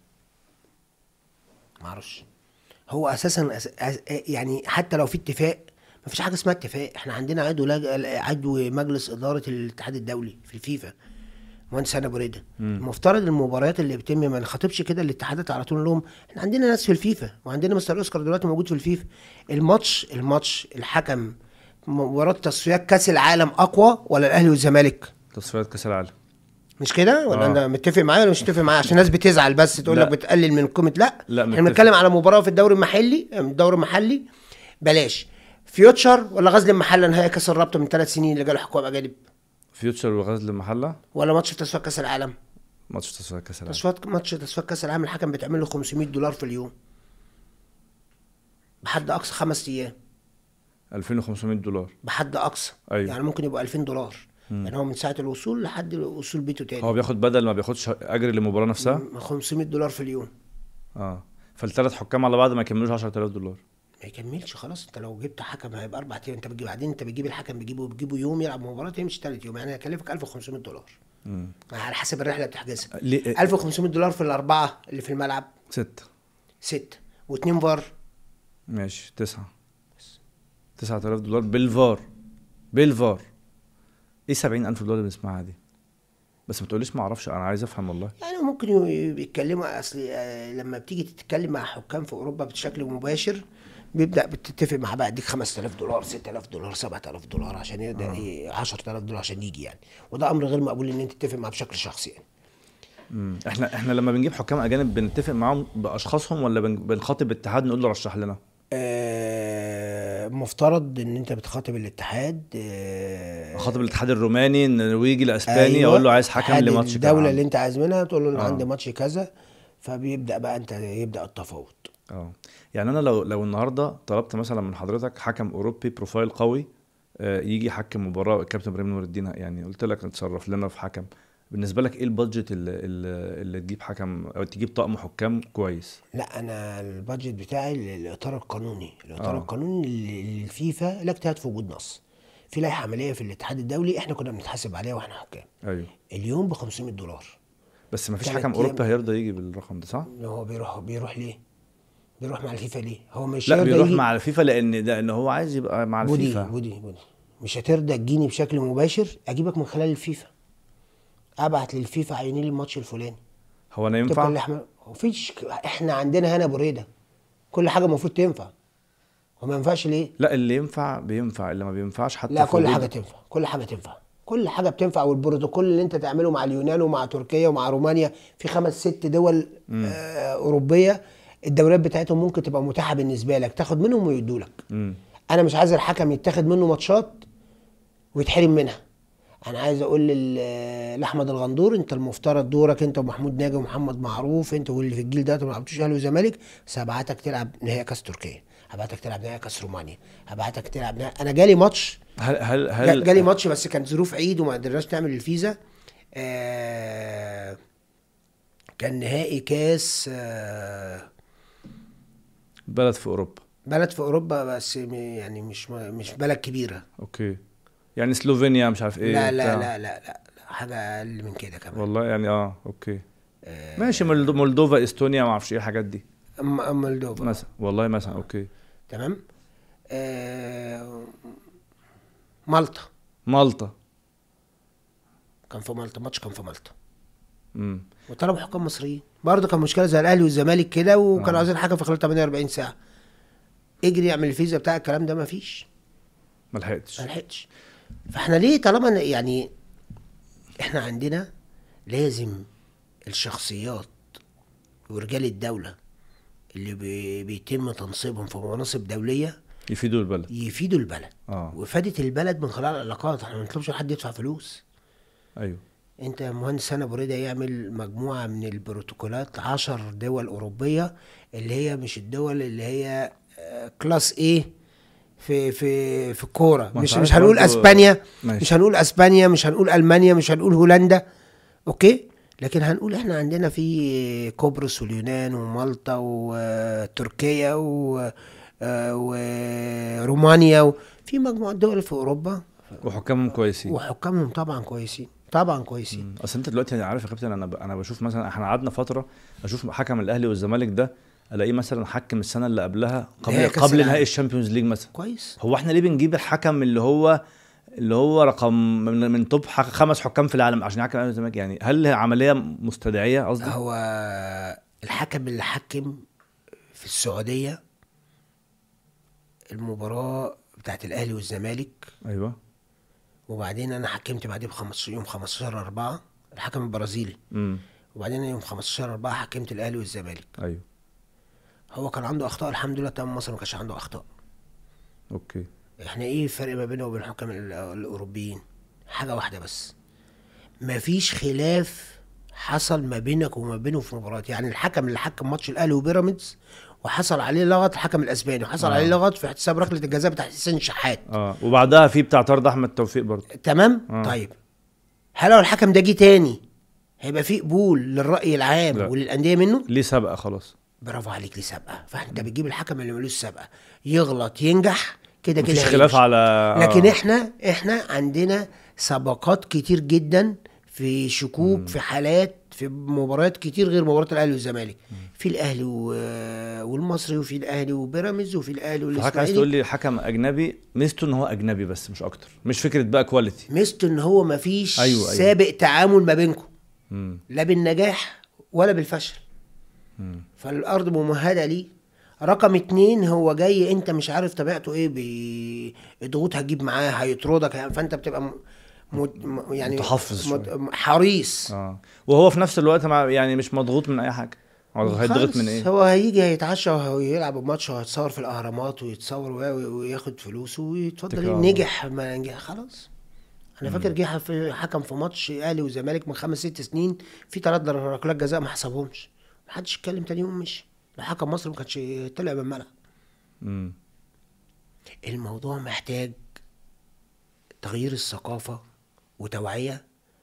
ما اعرفش هو اساسا أس... أس... يعني حتى لو في اتفاق ما فيش حاجه اسمها اتفاق احنا عندنا عضو لج... عضو مجلس اداره الاتحاد الدولي في الفيفا مهندس هنا ابو ريده المفترض المباريات اللي بتتم ما نخاطبش كده الاتحادات على طول نقول لهم احنا عندنا ناس في الفيفا وعندنا مستر اوسكار دلوقتي موجود في الفيفا الماتش الماتش الحكم مباراه تصفيات كاس العالم اقوى ولا الاهلي والزمالك تصفيات كاس العالم مش كده ولا آه. انت متفق معايا ولا مش متفق معايا عشان الناس بتزعل بس تقول لا. لك بتقلل من قيمه لا لا، احنا متفق. بنتكلم على مباراه في الدوري المحلي الدوري المحلي بلاش فيوتشر ولا غزل المحله نهائي كاس الرابطه من ثلاث سنين اللي جاله حكام اجانب فيوتشر وغزل المحله ولا ماتش في تصفيات كاس العالم ماتش تصفيات كاس العالم تصفيات ماتش تصفيات كاس العالم الحكم بتعمل له 500 دولار في اليوم بحد اقصى خمس ايام 2500 دولار بحد اقصى أيوة. يعني ممكن يبقى 2000 دولار يعني هو من ساعه الوصول لحد وصول بيته تاني هو بياخد بدل ما بياخدش اجر للمباراه نفسها 500 دولار في اليوم اه فالثلاث حكام على بعض ما يكملوش 10000 دولار ما يكملش خلاص انت لو جبت حكم هيبقى اربع ايام انت بتجيب بعدين انت بتجيب الحكم بتجيبه بتجيبه يوم يلعب مباراه يمشي ثالث يوم يعني هيكلفك 1500 دولار امم على حسب الرحله اللي بتحجزها ليه 1500 دولار في الاربعه اللي في الملعب ستة ست واثنين فار ماشي تسعة تسعة آلاف دولار بالفار بالفار ايه سبعين ألف دولار اللي بنسمعها دي بس ما تقوليش ما اعرفش انا عايز افهم والله يعني ممكن ي- بيتكلموا اصل آه، لما بتيجي تتكلم مع حكام في اوروبا بشكل مباشر بيبدا بتتفق مع بقى اديك 5000 دولار 6000 دولار 7000 دولار عشان يقدر ايه 10000 دولار عشان يجي يعني وده امر غير مقبول ان انت تتفق معاه بشكل شخصي يعني مم. احنا احنا لما بنجيب حكام اجانب بنتفق معاهم باشخاصهم ولا بن- بنخاطب اتحاد نقول له رشح لنا آه، مفترض ان انت بتخاطب الاتحاد آه، اخاطب الاتحاد الروماني النرويجي الاسباني أيوة، اقول له عايز حكم اتحاد لماتش الدوله كده. اللي انت عايز منها تقول له انا آه. عندي ماتش كذا فبيبدا بقى انت يبدا التفاوض اه يعني انا لو لو النهارده طلبت مثلا من حضرتك حكم اوروبي بروفايل قوي آه، يجي يحكم مباراه الكابتن ابراهيم نور الدين يعني قلت لك اتصرف لنا في حكم بالنسبه لك ايه البادجت اللي, اللي, اللي تجيب حكم او تجيب طقم حكام كويس لا انا البادجت بتاعي ال- الاطار القانوني الاطار آه. القانوني ال- الفيفا لا اجتهاد في وجود نص في لائحه عمليه في الاتحاد الدولي احنا كنا بنتحاسب عليها واحنا حكام ايوه اليوم ب 500 دولار بس ما فيش تلات حكم أيام. اوروبا هيرضى يجي بالرقم ده صح؟ اللي هو بيروح بيروح ليه؟ بيروح مع الفيفا ليه؟ هو مش لا هيرضى بيروح يجي- مع الفيفا لان ده ان هو عايز يبقى مع بودي الفيفا بودي بودي مش هترضى تجيني بشكل مباشر اجيبك من خلال الفيفا ابعت للفيفا عيني لي الماتش الفلاني هو انا طبقا ينفع؟ اللي مفيش احنا عندنا هنا ابو ريده كل حاجه المفروض تنفع وما ينفعش ليه؟ لا اللي ينفع بينفع اللي ما بينفعش حتى لا في كل وجود- حاجه تنفع كل حاجه تنفع كل حاجه بتنفع والبروتوكول اللي انت تعمله مع اليونان ومع تركيا ومع رومانيا في خمس ست دول آه اوروبيه الدوريات بتاعتهم ممكن تبقى متاحه بالنسبه لك تاخد منهم ويدوا لك مم. انا مش عايز الحكم يتاخد منه ماتشات ويتحرم منها انا عايز اقول لل- لاحمد الغندور انت المفترض دورك انت ومحمود ناجي ومحمد معروف انت واللي في الجيل ده ما لعبتوش اهلي وزمالك بس هبعتك تلعب نهائي كاس تركيا هبعتك تلعب نهائي كاس رومانيا هبعتك تلعب نهائي انا جالي ماتش هل هل جا- هل جالي ماتش بس كان ظروف عيد وما قدرناش نعمل الفيزا آه كان نهائي كاس آه بلد في اوروبا بلد في اوروبا بس م- يعني مش مش بلد كبيره اوكي يعني سلوفينيا مش عارف ايه لا لا بتاع. لا لا لا حاجه اقل من كده كمان والله يعني اه اوكي ماشي مولدو- مولدوفا استونيا ما اعرفش ايه الحاجات دي أم- أم مولدوفا مثلا والله مثلا اوكي تمام آه مالطا مالطا كان في مالطا ماتش كان في مالطا امم وطلبوا حكام مصريين برضه كان مشكله زي الاهلي والزمالك كده وكانوا آه. عايزين حكم في خلال 48 ساعه اجري اعمل الفيزا بتاع الكلام ده مفيش ما لحقتش ما لحقتش فاحنا ليه طالما إن- يعني احنا عندنا لازم الشخصيات ورجال الدوله اللي بي- بيتم تنصيبهم في مناصب دوليه يفيدوا البلد يفيدوا البلد اه وافاده البلد من خلال العلاقات احنا ما بنطلبش حد يدفع فلوس ايوه انت يا مهندس هنا بريدة يعمل مجموعة من البروتوكولات عشر دول أوروبية اللي هي مش الدول اللي هي آه، كلاس ايه في في في الكورة ما مش انت مش عارف هنقول برضو- اسبانيا ماشي. مش هنقول اسبانيا مش هنقول المانيا مش هنقول هولندا اوكي لكن هنقول احنا عندنا في قبرص واليونان ومالطا وتركيا و آه، ورومانيا وفي مجموعة دول في اوروبا وحكامهم كويسين وحكامهم طبعا كويسين طبعا كويسين مم. اصل انت دلوقتي عارف يا كابتن انا ب... انا بشوف مثلا احنا قعدنا فتره اشوف حكم الاهلي والزمالك ده الاقيه مثلا حكم السنه اللي قبلها نهائي قبل كأس قبل العالم. نهائي الشامبيونز ليج مثلا كويس هو احنا ليه بنجيب الحكم اللي هو اللي هو رقم من, من توب ح- خمس حكام في العالم عشان يحكم الاهلي والزمالك يعني هل عمليه مستدعيه قصدي هو الحكم اللي حكم في السعودية المباراة بتاعت الأهلي والزمالك ايوه وبعدين أنا حكمت بعديه ب 15 يوم 15 4 الحكم البرازيلي امم وبعدين يوم 15 4 حكمت الأهلي والزمالك ايوه هو كان عنده أخطاء الحمد لله تمام مصر ما كانش عنده أخطاء اوكي احنا ايه الفرق ما بينه وبين الحكام ال- الاوروبيين حاجه واحده بس مفيش خلاف حصل ما بينك وما بينه في مباراه يعني الحكم اللي حكم ماتش الاهلي وبيراميدز وحصل عليه لغط الحكم الاسباني وحصل آه. عليه لغط في احتساب ركله الجزاء بتاع حسين شحات اه وبعدها في بتاع طرد احمد توفيق برضه تمام آه. طيب هل لو الحكم ده جه تاني هيبقى في قبول للراي العام لا. وللانديه منه ليه سبقه خلاص برافو عليك ليه سابقه فانت بتجيب الحكم اللي ملوش سابقه يغلط ينجح كده كده مفيش هيمشي. خلاف على آه. لكن احنا احنا عندنا سباقات كتير جدا في شكوك في حالات في مباريات كتير غير مباراه الاهلي والزمالك في الاهلي و- والمصري وفي الاهلي وبيراميدز وفي الاهلي فحضرتك عايز تقول والاسماعيلي لي حكم اجنبي ميزته ان هو اجنبي بس مش اكتر مش فكره بقى كواليتي ميزته ان هو ما فيش أيوة، أيوة. سابق تعامل ما بينكم امم لا بالنجاح ولا بالفشل فالارض ممهده ليه رقم اتنين هو جاي انت مش عارف طبيعته ايه بي- الضغوط هتجيب معاه هيطردك فانت بتبقى م... م... يعني متحفظ مت... حريص اه وهو في نفس الوقت مع يعني مش مضغوط من اي حاجه هو هيضغط خالص. من ايه هو هيجي هيتعشى ويلعب الماتش وهيتصور في الاهرامات ويتصور و- وياخد فلوسه ويتفضل اتكل على الله. نجح ما نجح خلاص انا فاكر جه في حكم في ماتش اهلي وزمالك من خمس ست سنين في ثلاث ركلات جزاء ما حسبهمش ما حدش اتكلم تاني يوم مشي حكم مصر ما كانش طلع من الملعب امم الموضوع محتاج تغيير الثقافة وتوعية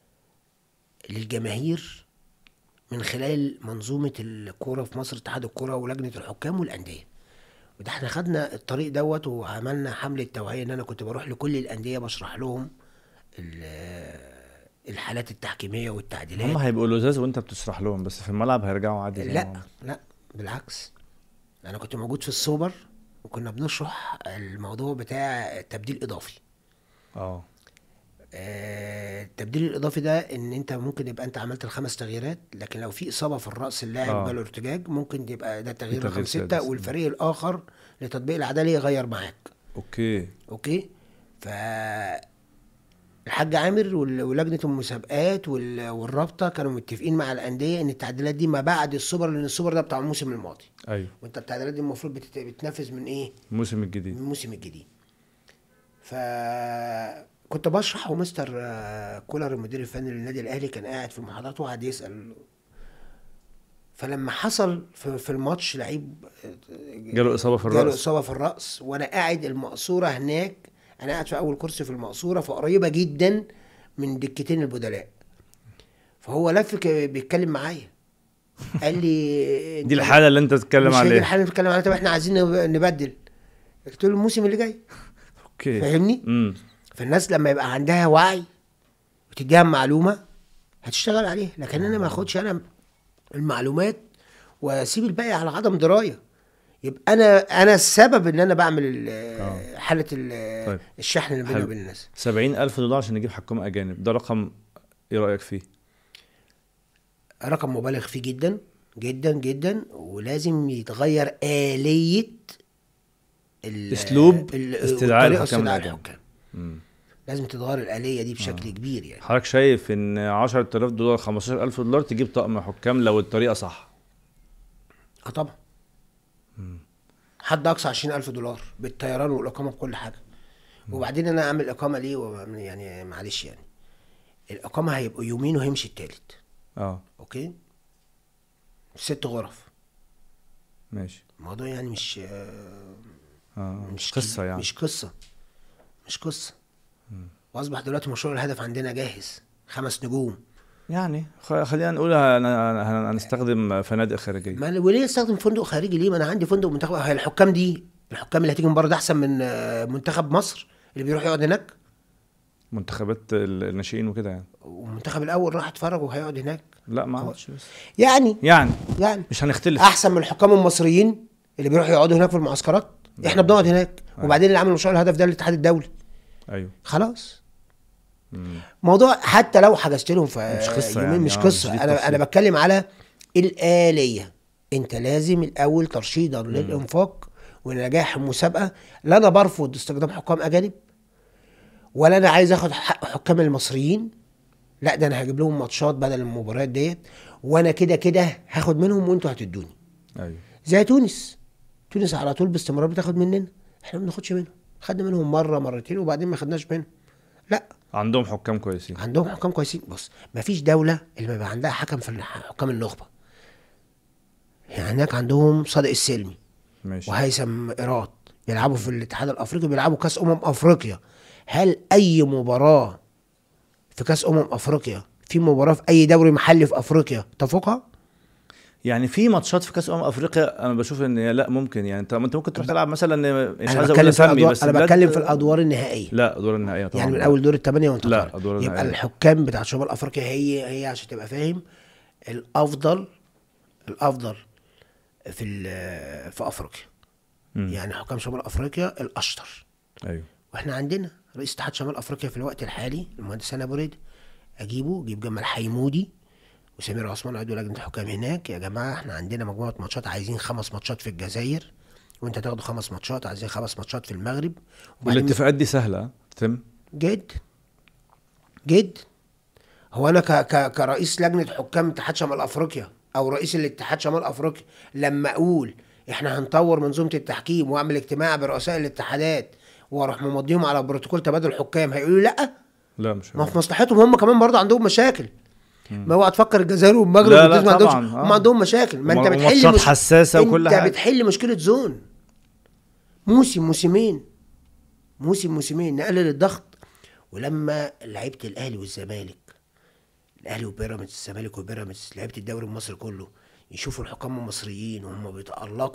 للجماهير من خلال منظومة الكورة في مصر اتحاد الكورة ولجنة الحكام والأندية وده احنا خدنا الطريق دوت وعملنا حمله توعيه ان انا كنت بروح لكل الانديه بشرح لهم ال- الحالات التحكيميه والتعديلات هم هيبقوا لزاز وانت بتشرح لهم بس في الملعب هيرجعوا عادي زي ما لا هم. لا بالعكس انا كنت موجود في السوبر وكنا بنشرح الموضوع بتاع التبديل الاضافي اه آه، التبديل الاضافي ده ان انت ممكن يبقى انت عملت الخمس تغييرات لكن لو في اصابه في الراس اللاعب آه. وجاله ارتجاج ممكن يبقى ده تغيير تغيير رقم ستة سادس. والفريق الاخر لتطبيق العداله يغير معاك اوكي اوكي ف الحاج عامر وال- ولجنه المسابقات وال- والرابطه كانوا متفقين مع الانديه ان التعديلات دي ما بعد السوبر لان السوبر ده بتاع الموسم الماضي ايوه وانت التعديلات دي المفروض بتت- بتنفذ من ايه؟ الموسم من الجديد الموسم الجديد ف كنت بشرح ومستر آه، كولر المدير الفني للنادي الاهلي كان قاعد في المحاضرات وقعد يسال فلما حصل في, في الماتش لعيب آه، جاله اصابه في جاله الراس اصابه في الراس وانا قاعد المقصوره هناك انا قاعد في اول كرسي في المقصوره فقريبه جدا من دكتين البدلاء فهو لف ك- بيتكلم معايا قال لي دي أنت الحاله اللي انت تتكلم مش هي دي عليها الحاله اللي بنتكلم عليها طب احنا عايزين نب- نبدل قلت له الموسم اللي جاي اوكي فاهمني امم فالناس لما يبقى عندها وعي وتديها معلومه هتشتغل عليها لكن انا ما اخدش انا المعلومات واسيب الباقي على عدم درايه يبقى انا انا السبب ان انا بعمل ال- حاله ال- طيب. الشحن اللي بيني حلو. وبين الناس سبعين ألف دولار عشان نجيب حكام أجانب ده رقم إيه رأيك فيه؟ رقم مبالغ فيه جدا جدا جدا ولازم يتغير آلية ال- أسلوب ال- استدعاء والطريقة الحكام استدعاء الأجانب. الحكام مم. لازم تتغير الآلية دي بشكل كبير يعني حضرتك شايف إن 10000 دولار 15000 دولار تجيب طقم حكام لو الطريقة صح اه طبعا حد اقصى 20000 دولار بالطيران والاقامه بكل حاجه وبعدين انا اعمل اقامه ليه وأعمل- يعني معلش يعني الاقامه هيبقوا يومين وهيمشي التالت اه اوكي ست غرف ماشي الموضوع يعني مش آه، اه مش مش قصة يعني مش قصه مش قصه واصبح دلوقتي مشروع الهدف عندنا جاهز خمس نجوم يعني خ- خلينا نقول هن- هن- هنستخدم فنادق خارجية ما أنا- وليه استخدم فندق خارجي ليه ما انا عندي فندق منتخب هي الحكام دي الحكام اللي هتيجي من بره ده احسن من آه، منتخب مصر اللي بيروح يقعد هناك منتخبات ال- الناشئين وكده يعني والمنتخب الاول راح اتفرج وهيقعد هناك لا ما عادش بس يعني يعني يعني مش هنختلف احسن من الحكام المصريين اللي بيروحوا يقعدوا هناك في المعسكرات احنا بنقعد هناك وبعدين اللي عمل مشروع الهدف ده الاتحاد الدولي ايوه خلاص مم. موضوع حتى لو حجزت لهم في مش قصة يومين يعني، مش آه، قصه مش دي انا التفصيل. انا بتكلم على الآلية انت لازم الاول ترشيدا للانفاق ونجاح المسابقه لا انا برفض استخدام حكام اجانب ولا انا عايز اخد حق حكام المصريين لا ده انا هجيب لهم ماتشات بدل المباريات ديت وانا كده كده هاخد منهم وانتوا هتدوني ايوه زي تونس تونس على طول باستمرار بتاخد مننا احنا ما بناخدش منهم خدنا منهم مره مرتين وبعدين ما خدناش منهم لا عندهم حكام كويسين عندهم حكام كويسين بص ما فيش دوله اللي ما يبقى عندها حكم في الح- حكام النخبه يعني هناك عندهم صادق السلمي ماشي وهيثم ايراد بيلعبوا في الاتحاد الافريقي بيلعبوا كاس امم افريقيا هل اي مباراه في كاس امم افريقيا في مباراه في اي دوري محلي في افريقيا تفوقها يعني في ماتشات في كاس امم افريقيا انا بشوف ان هي لا ممكن يعني انت انت ممكن تروح تلعب مثلا مش انا عايز بتكلم اقول في اسمي الادوار بس انا بلاد- بتكلم في الادوار النهائيه لا ادوار النهائيه طبعا يعني من لا. اول دور الثمانيه وانت لا، طالع. أدوار يبقى النهائية. الحكام بتاع شمال افريقيا هي هي عشان تبقى فاهم الافضل الافضل في ال- في افريقيا مم. يعني حكام شمال افريقيا الاشطر ايوه واحنا عندنا رئيس اتحاد شمال افريقيا في الوقت الحالي المهندس هاني ابو ريده اجيبه اجيب جمال حيمودي وسمير عثمان عضو لجنه الحكام هناك يا جماعه احنا عندنا مجموعه ماتشات عايزين خمس ماتشات في الجزائر وانت تاخدوا خمس ماتشات عايزين خمس ماتشات في المغرب وبعدين والاتفاقات دي سهله ها؟ تتم جد جد هو انا ك ك كرئيس لجنه حكام اتحاد شمال افريقيا او رئيس الاتحاد شمال افريقيا لما اقول احنا هنطور منظومه التحكيم واعمل اجتماع برؤساء الاتحادات واروح ممضيهم على بروتوكول تبادل حكام هيقولوا لي لا لا مش ما في مصلحتهم هم كمان برضه عندهم مشاكل ما اوعى تفكر الجزائر والمغرب لا، لا، والتونس ما عندهمش طبعاً، آه. هم عندهم مشاكل ما انت وم- بتحل وماتشات مش... حساسة وكل انت حاجة. بتحل مشكله زون موسم موسمين موسم موسمين نقلل الضغط ولما لعيبه الاهلي والزمالك الاهلي وبيراميدز الزمالك وبيراميدز لعيبه الدوري المصري كله يشوفوا الحكام المصريين وهم بيتالقوا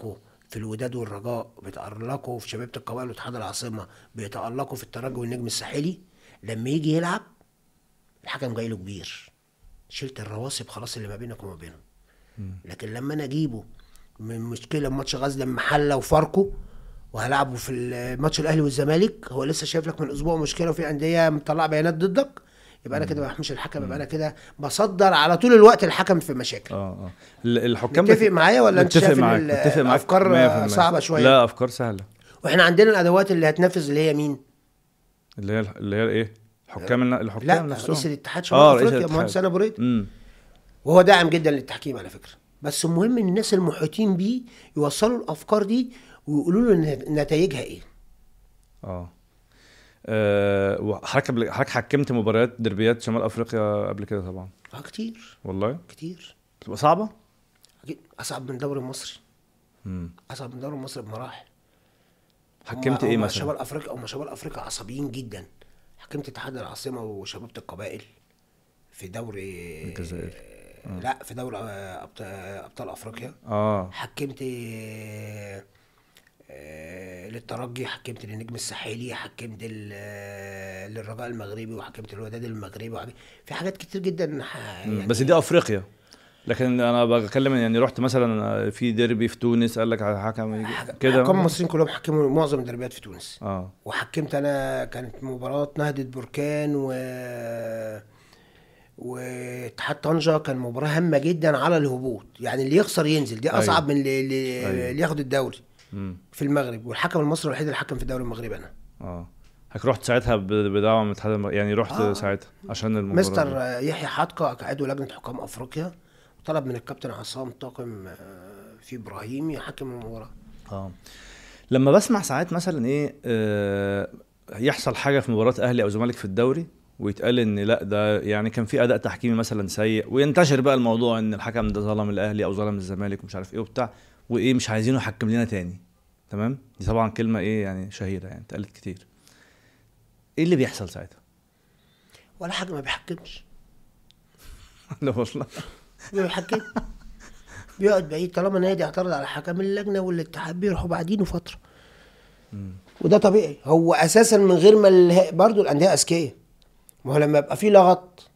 في الوداد والرجاء بيتألقوا في شبيبة القبائل واتحاد العاصمة بيتألقوا في الترجي والنجم الساحلي لما يجي يلعب الحكم جاي له كبير شلت الرواسب خلاص اللي ما بينك وما بينهم لكن لما انا اجيبه من مشكله ماتش غزل المحله وفاركو وهلعبه في الماتش الاهلي والزمالك هو لسه شايف لك من اسبوع مشكله وفي انديه مطلعه بيانات ضدك يبقى انا كده ما بحميش الحكم يبقى انا كده بصدر على طول الوقت الحكم في مشاكل اه اه ال- الحكام متفق معايا ولا انت متفق شايف ان معاك ال- متفق معاك الافكار 100%. صعبه شويه لا افكار سهله واحنا عندنا الادوات اللي هتنفذ اللي هي مين اللي هي اللي هي ايه حكام الن- الحكام لا نفسهم رئيس الاتحاد اه شمال رئيس افريقيا الاتحاد. مهندس انا بريد امم وهو داعم جدا للتحكيم على فكره بس المهم ان الناس المحيطين بيه يوصلوا الافكار دي ويقولوا له إن نتائجها ايه اه آه، وحضرتك قبل- حضرتك حكمت مباريات دربيات شمال افريقيا قبل كده طبعا اه كتير والله كتير بتبقى صعبه أكيد اصعب من الدوري المصري امم اصعب من الدوري المصري بمراحل حكمت هم- ايه هم مثلا شمال افريقيا هم شمال افريقيا عصبيين جدا حكمت اتحاد العاصمه وشبابه القبائل في دوري الجزائر. لا في دوري آه، أبط- آه، ابطال افريقيا اه حكمت آه، آه، للترجي حكمت للنجم الساحلي حكمت ال- آه، للرجاء المغربي وحكمت الوداد المغربي وحكمت في حاجات كتير جدا ح- مم. يعني بس دي افريقيا لكن انا بتكلم يعني رحت مثلا في ديربي في تونس قال لك على حكم يجي كده حكام المصريين كلهم حكموا معظم الدربيات في تونس اه وحكمت انا كانت مباراة نهضة بركان و واتحاد طنجة كان مباراة هامة جدا على الهبوط يعني اللي يخسر ينزل دي أصعب من اللي, اللي, أيوة. اللي ياخد الدوري امم في المغرب والحكم المصري الوحيد اللي حكم في الدوري المغربي أنا اه حضرتك رحت ساعتها ب- بدعوه من الاتحاد الم- يعني رحت آه. ساعتها عشان المباراه مستر دي. يحيى حطقة عضو لجنة حكام أفريقيا طلب من الكابتن عصام طاقم آه، في إبراهيم يحكم المباراة اه لما بسمع ساعات مثلا ايه آه يحصل حاجه في مباراه اهلي او زمالك في الدوري ويتقال ان لا ده يعني كان في اداء تحكيمي مثلا سيء وينتشر بقى الموضوع ان الحكم ده ظلم الاهلي او ظلم الزمالك ومش عارف ايه وبتاع وايه مش عايزينه يحكم لنا تاني تمام دي طبعا كلمه ايه يعني شهيره يعني اتقالت كتير ايه اللي بيحصل ساعتها ولا حاجة ما بيحكمش لا والله ما بيحكمش بيقعد بعيد طالما نادي اعترض على حكم اللجنه والاتحاد بيروحوا بعدينه فتره وده طبيعي هو اساسا من غير ما اله- برضه الانديه اذكياء ما هو لما يبقى في لغط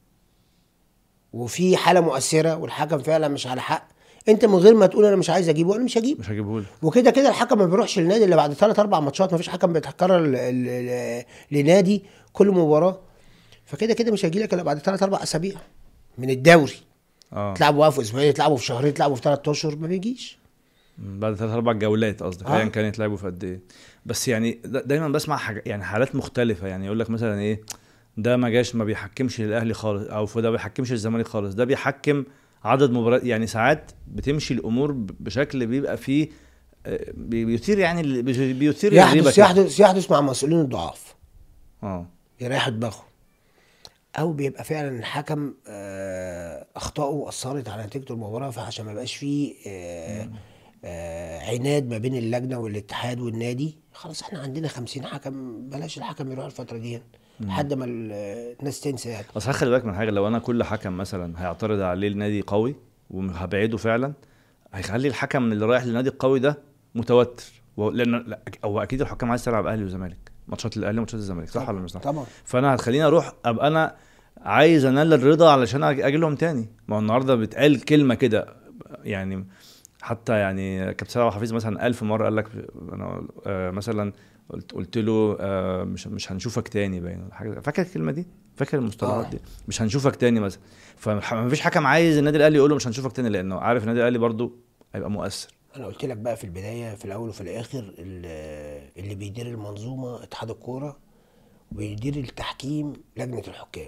وفي حاله مؤثره والحكم فعلا مش على حق انت من غير ما تقول انا مش عايز اجيبه انا مش هجيبه مش هجيبهولك وكده كده الحكم ما بيروحش للنادي الا بعد ثلاث اربع ماتشات ما فيش حكم بيتكرر ل- ل- ل- لنادي كل مباراه فكده كده مش هيجي لك الا بعد ثلاث اربع اسابيع من الدوري اه تلعبوا بقى في اسبوعين تلعبوا في شهرين تلعبوا في ثلاث اشهر ما بيجيش مم، بعد ثلاث اربع جولات قصدك آه. ايا كان يتلعبوا في قد ايه بس يعني دا- دايما بسمع حاجة يعني حالات مختلفه يعني يقول لك مثلا ايه ده ما جاش ما بيحكمش للاهلي خالص او ده ما بيحكمش للزمالك خالص ده بيحكم عدد مباريات يعني ساعات بتمشي الامور ب- بشكل بيبقى فيه آه، بي- بيثير يعني ال- بي- بيثير الغيبة يحدث كده. يحدث يحدث مع مسؤولين الضعاف اه يريحوا دماغهم او بيبقى فعلا الحكم آه، اخطائه اثرت على نتيجه المباراه فعشان ما يبقاش فيه آه، آه، عناد ما بين اللجنه والاتحاد والنادي خلاص احنا عندنا خمسين حكم بلاش الحكم يروح الفتره دي لحد ما ال- الناس تنسى يعني اصل خلي بالك من حاجه لو انا كل حكم مثلا هيعترض عليه النادي قوي وهبعده فعلا هيخلي الحكم اللي رايح للنادي القوي ده متوتر و- لان لا، هو اكيد الحكام عايز تلعب اهلي وزمالك ماتشات الاهلي وماتشات الزمالك صح ولا مش صح؟ طبعا فانا هتخليني اروح ابقى انا عايز انال الرضا علشان أج- اجي لهم تاني ما هو النهارده بيتقال كلمه كده يعني حتى يعني كابتن سيد عبد الحفيظ مثلا ألف مره قال لك انا آه، مثلا قلت قلت له آه، مش مش هنشوفك تاني باين ولا حاجه فاكر الكلمه دي فاكر المصطلحات آه. دي مش هنشوفك تاني مثلا فما فيش حكم عايز النادي الاهلي يقول له مش هنشوفك تاني لانه عارف النادي الاهلي برضو هيبقى مؤثر انا قلت لك بقى في البدايه في الاول وفي الاخر ال- اللي بيدير المنظومه اتحاد الكوره وبيدير التحكيم لجنه الحكام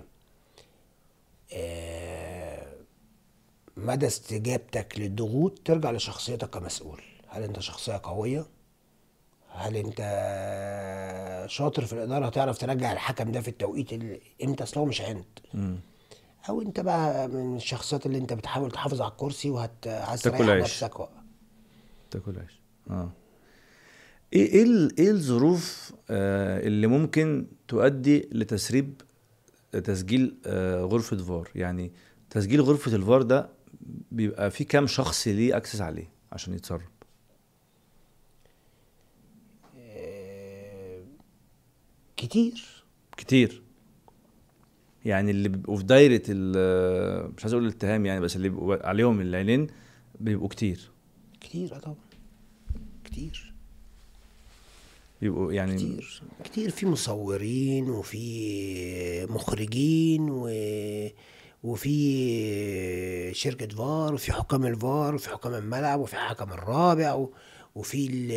آه، مدى استجابتك للضغوط ترجع لشخصيتك كمسؤول هل انت شخصيه قويه هل انت شاطر في الاداره هتعرف ترجع الحكم ده في التوقيت اللي امتى اصل هو مش عند مم. او انت بقى من الشخصيات اللي انت بتحاول تحافظ على الكرسي وهت عايز تاكل تريح عيش. نفسك و- تاكل عيش اه ايه ايه ال- ايه الظروف آه اللي ممكن تؤدي لتسريب تسجيل آه غرفة فار يعني تسجيل غرفة الفار ده بيبقى في كام شخص ليه اكسس عليه عشان يتسرب كتير كتير يعني اللي بيبقوا في دايره ال- مش عايز اقول الاتهام يعني بس اللي بيبقوا عليهم العينين بيبقوا كتير كتير اه طبعا كتير بيبقوا يعني كتير كتير في مصورين وفي مخرجين و وفي شركة فار وفي حكام الفار وفي حكام الملعب وفي حكم الرابع و- وفي ال-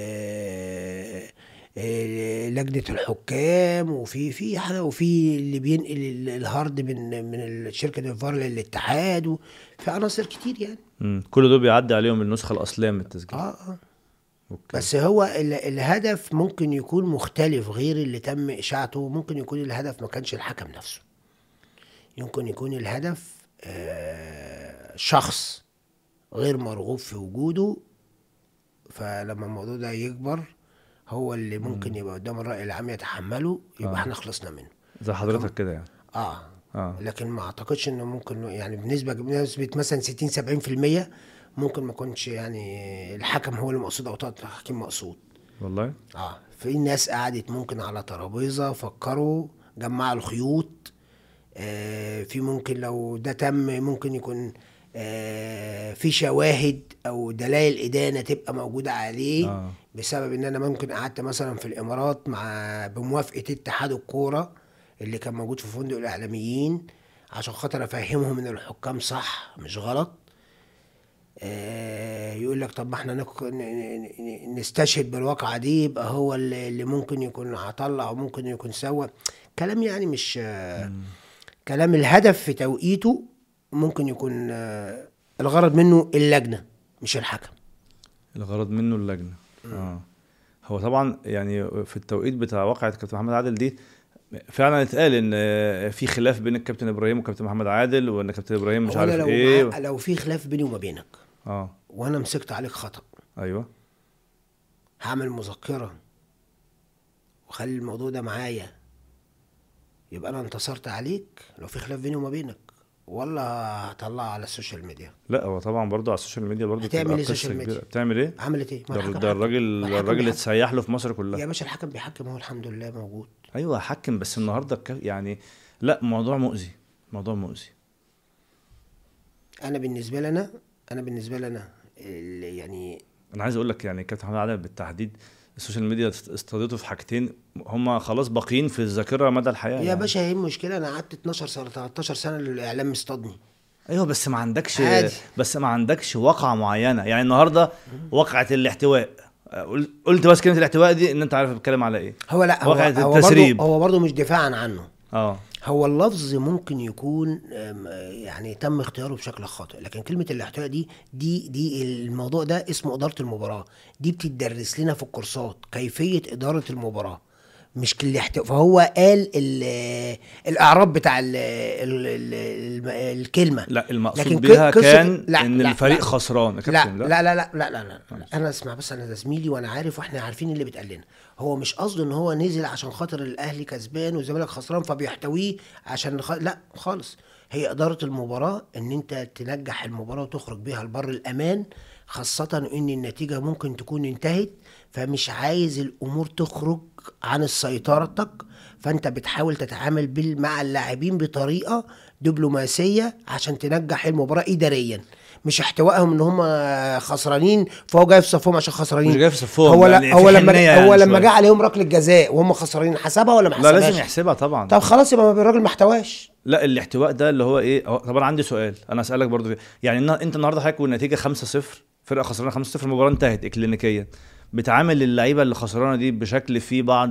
ال- لجنة الحكام وفي في حاجة وفي اللي بينقل ال- الهارد من من شركة الفار للاتحاد وفي عناصر كتير يعني مم. كل دول بيعدي عليهم النسخه الاصليه من التسجيل اه اه اوكي بس هو ال- الهدف ممكن يكون مختلف غير اللي تم اشاعته ممكن يكون الهدف ما كانش الحكم نفسه يمكن يكون الهدف آه، شخص غير مرغوب في وجوده فلما الموضوع ده يكبر هو اللي ممكن يبقى قدام الرأي العام يتحمله يبقى آه. احنا خلصنا منه زي حضرتك كده يعني اه اه لكن ما اعتقدش انه ممكن يعني بنسبه بنسبه مثلا 60 70% ممكن ما يكونش يعني الحكم هو اللي مقصود او طاقه التحكيم مقصود والله اه في ناس قعدت ممكن على ترابيزه فكروا جمعوا الخيوط آه في ممكن لو ده تم ممكن يكون آه في شواهد او دلائل ادانه تبقى موجوده عليه اه بسبب ان انا ممكن قعدت مثلا في الامارات مع بموافقه اتحاد الكوره اللي كان موجود في فندق الاعلاميين عشان خاطر افهمهم ان الحكام صح مش غلط آه يقول لك طب ما احنا نك- ن- ن- ن- نستشهد بالواقعه دي يبقى هو اللي اللي ممكن يكون هطلع وممكن يكون سوى كلام يعني مش آه كلام الهدف في توقيته ممكن يكون آه الغرض منه اللجنه مش الحكم الغرض منه اللجنه اه هو طبعا يعني في التوقيت بتاع واقعة كابتن محمد عادل دي فعلا اتقال ان في خلاف بين الكابتن ابراهيم وكابتن محمد عادل وان كابتن ابراهيم مش هو أنا عارف لو ايه مع- لو في خلاف بيني وما بينك اه وانا مسكت عليك خطأ ايوه هعمل مذكرة وخلي الموضوع ده معايا يبقى انا انتصرت عليك لو في خلاف بيني وما بينك ولا هطلعه على السوشيال ميديا لا هو طبعا برضه على السوشيال ميديا برضه هتعمل بتبقى إيه قصة السوشيال كبيرة. ميديا؟ بتعمل ايه؟ عملت ايه؟ ما ده, الحكم ده حكم. الراجل ما الحكم الراجل بيحكم. اتسيح له في مصر يا كلها باشا الحكم بيحكم هو الحمد لله موجود ايوه حكم بس النهارده الك- يعني لا موضوع مؤذي موضوع مؤذي انا بالنسبة لنا انا بالنسبة لنا ال- يعني انا عايز اقول لك يعني كابتن محمد عادل بالتحديد السوشيال ميديا استضيته في حاجتين هم خلاص باقيين في الذاكره مدى الحياه يا يعني. باشا هي المشكلة انا قعدت 12 سنة 13 سنة الاعلام مصطادني ايوه بس ما عندكش عادي. بس ما عندكش واقعه معينه يعني النهارده واقعه الاحتواء قل- قلت بس كلمه الاحتواء دي ان انت عارف بتكلم على ايه هو لا هو واقعة هو برضه التسريب. هو برضه مش دفاعا عنه اه هو اللفظ ممكن يكون أم، يعني تم اختياره بشكل خاطئ لكن كلمة الاحتواء دي دي دي الموضوع ده اسمه إدارة المباراة دي بتدرس لنا في الكورسات كيفية إدارة المباراة مش كل الاحتواء فهو قال ال- الإعراب بتاع ال ال ال ال الكلمة لا المقصود لكن بيها ق- قصة- كان لا، ان لا، الفريق لا. خسران يا لا كابتن لا لا لا لا لا, لا, لا. انا اسمع بس انا ده زميلي وانا عارف واحنا عارفين اللي بيتقال لنا هو مش قصده ان هو نزل عشان خاطر الاهلي كسبان والزمالك خسران فبيحتويه عشان خ... لا خالص هي اداره المباراه ان انت تنجح المباراه وتخرج بيها لبر الامان خاصة ان النتيجة ممكن تكون انتهت فمش عايز الامور تخرج عن سيطرتك فانت بتحاول تتعامل بال- مع اللاعبين بطريقة دبلوماسية عشان تنجح المباراة اداريا مش احتوائهم ان هم خسرانين فهو جاي في صفهم عشان خسرانين مش جاي في صفهم، هو يعني لا في هو لما حنية هو يعني لما شوية. جه عليهم ركله جزاء وهم خسرانين حسبها ولا ما لا حسبهاش لازم يحسبها طبعا طب خلاص يبقى ما الراجل ما احتواش لا الاحتواء ده اللي هو ايه هو- طب انا عندي سؤال انا اسالك برضو فيه. يعني إن- انت النهارده حضرتك والنتيجه 5-0 فرقه خسرانه 5-0 المباراه انتهت اكلينيكيا بتعامل اللعيبه اللي خسرانه دي بشكل فيه بعض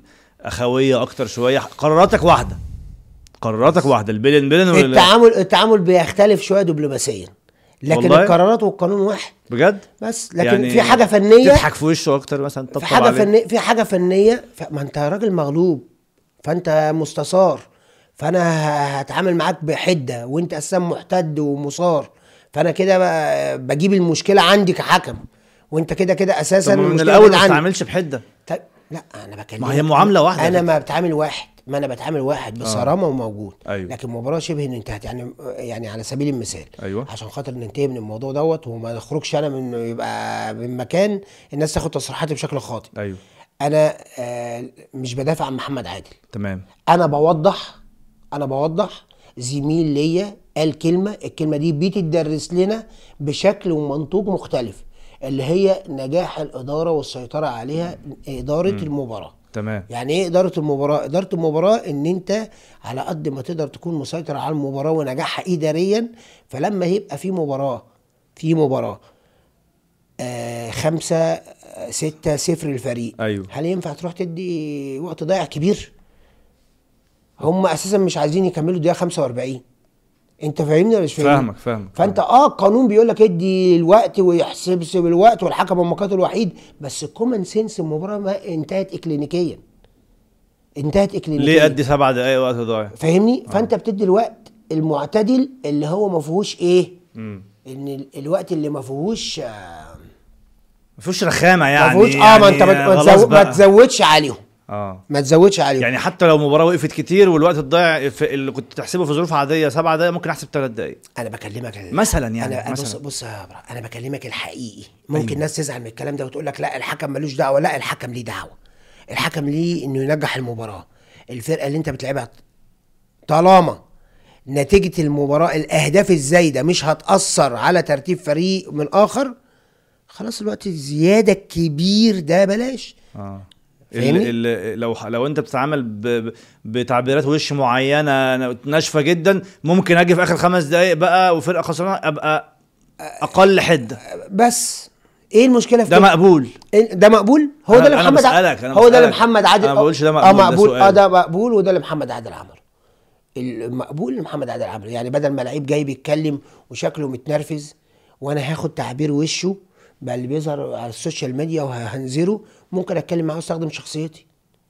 الاخويه اكتر شويه قراراتك واحده قراراتك واحده البلن بلن ولا التعامل التعامل بيختلف شويه دبلوماسيا لكن والله؟ القرارات والقانون واحد بجد بس لكن في حاجه فنيه تضحك في وشه اكتر مثلا في تطبطب حاجه عليه. فنيه في حاجه فنيه ف- ما انت راجل مغلوب فانت مستثار فانا ه- هتعامل معاك بحده وانت اساسا محتد ومصار فانا كده ب- بجيب المشكله عندي كحكم وانت كده كده اساسا طب من المشكلة الاول بعيد ما عني. تتعاملش بحده طيب لا انا بكلمك ما هي معاملة واحدة انا يا ما بتعامل واحد ما انا بتعامل واحد بصرامه وموجود أيوة. لكن مباراه شبه ان انتهت يعني يعني على سبيل المثال أيوة. عشان خاطر ننتهي من الموضوع دوت وما نخرجش انا من يبقى من مكان الناس تاخد تصريحاتي بشكل خاطئ ايوه انا آه مش بدافع عن محمد عادل تمام انا بوضح انا بوضح زميل ليا قال كلمه الكلمه دي بتدرس لنا بشكل ومنطوق مختلف اللي هي نجاح الاداره والسيطره عليها اداره المباراه تمام يعني ايه اداره المباراه اداره المباراه ان انت على قد ما تقدر تكون مسيطر على المباراه ونجاحها اداريا فلما يبقى في مباراه في مباراه آه خمسة آه، ستة صفر الفريق أيوه. هل ينفع تروح تدي وقت ضايع كبير هم اساسا مش عايزين يكملوا دقيقه 45 انت فاهمني ولا مش فاهمني فاهمك فاهمك فانت اه القانون بيقول لك ادي الوقت ويحسب سب الوقت والحكم المقاتل الوحيد بس الكومن سنس المباراه ما انتهت اكلينيكيا انتهت اكلينيكيا ليه ادي سبع دقايق وقت ضايع فاهمني فانت بتدي الوقت المعتدل اللي هو ما فيهوش ايه مم. ان ال- الوقت اللي ما فيهوش آه، ما فيهوش رخامه ما يعني فيهوش اه ما انت ما- يعني ما خلاص تزو- ما بقى. تزودش عليهم اه ما تزودش عليهم يعني حتى لو مباراه وقفت كتير والوقت الضايع في اللي كنت تحسبه في ظروف عاديه سبع دقايق ممكن احسب ثلاث دقايق انا بكلمك ال- مثلا يعني، انا بص مثلا. بص يا برا انا بكلمك الحقيقي ممكن أيوة. الناس تزعل من الكلام ده وتقول لك لا الحكم ملوش دعوه لا الحكم ليه دعوه الحكم ليه انه ينجح المباراه الفرقه اللي انت بتلعبها طالما نتيجه المباراه الاهداف الزايده مش هتاثر على ترتيب فريق من اخر خلاص الوقت الزياده الكبير ده بلاش اه فاهمني؟ ال- ال- لو لو انت بتتعامل ب- ب- بتعبيرات وش معينه ناشفه جدا ممكن اجي في اخر خمس دقايق بقى وفرقه خسرانه ابقى اقل حده بس ايه المشكله في ده كده؟ مقبول إيه- ده مقبول هو أنا- ده اللي أنا محمد ع- بسألك، أنا هو ده اللي بسألك. محمد عادل أنا ما بقولش ده اه مقبول، ده مقبول اه سؤال. ده مقبول وده اللي محمد عادل عمله المقبول اللي محمد عادل عمله يعني بدل ما لعيب جاي بيتكلم وشكله متنرفز وانا هاخد تعبير وشه بقى اللي بيظهر على السوشيال ميديا وهنزره ممكن اتكلم معاه واستخدم شخصيتي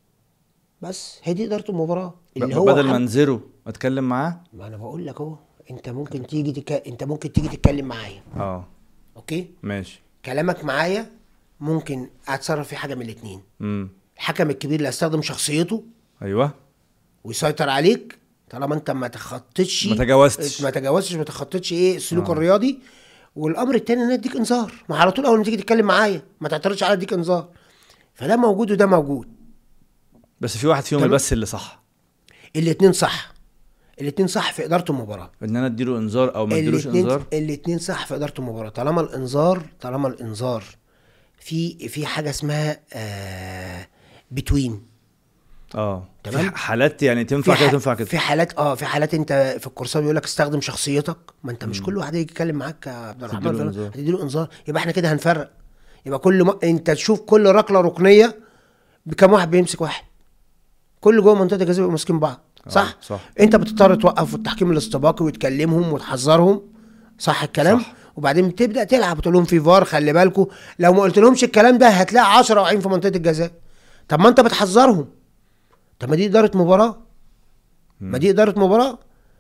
بس هي دي اداره المباراه اللي هو بدل ما حم- انزله اتكلم معاه ما انا بقول لك اهو انت ممكن تيجي تك... انت ممكن تيجي تتكلم معايا اه اوكي ماشي كلامك معايا ممكن اتصرف في حاجه من الاتنين امم الحكم الكبير اللي هيستخدم شخصيته ايوه ويسيطر عليك طالما انت ما تخطيتش ما تجاوزتش. ما تجاوزتش ما تخطيتش ايه السلوك آه. الرياضي والامر التاني ان أنا اديك انذار ما على طول اول ما تيجي تتكلم معايا ما تعترضش على اديك انذار فده موجود وده موجود بس في واحد فيهم تمام. بس اللي صح الاتنين صح الاتنين صح في اداره المباراه ان انا اديله انذار او ما اديلوش الاتنين انذار الاتنين صح في اداره المباراه طالما الانذار طالما الانذار في في حاجه اسمها آه بتوين اه تمام. في حالات يعني تنفع كده ح- تنفع كده في حالات اه في حالات انت في الكورسات بيقول لك استخدم شخصيتك ما انت مش كل واحد يجي يتكلم معاك يا عبد الرحمن تديله فلان، انذار. هتديله انذار يبقى احنا كده هنفرق يبقى كل ما انت تشوف كل ركله ركنيه بكم واحد بيمسك واحد كل جوه منطقه الجزاء بيبقوا ماسكين بعض صح؟ صح. انت بتضطر توقف التحكيم الاستباقي وتكلمهم وتحذرهم صح الكلام؟ صح. وبعدين بتبدا تلعب وتقول لهم في فار خلي بالكم لو ما قلت لهمش الكلام ده هتلاقي 10 واقعين في منطقه الجزاء طب ما انت بتحذرهم طب ما دي اداره مباراه ما دي اداره مباراه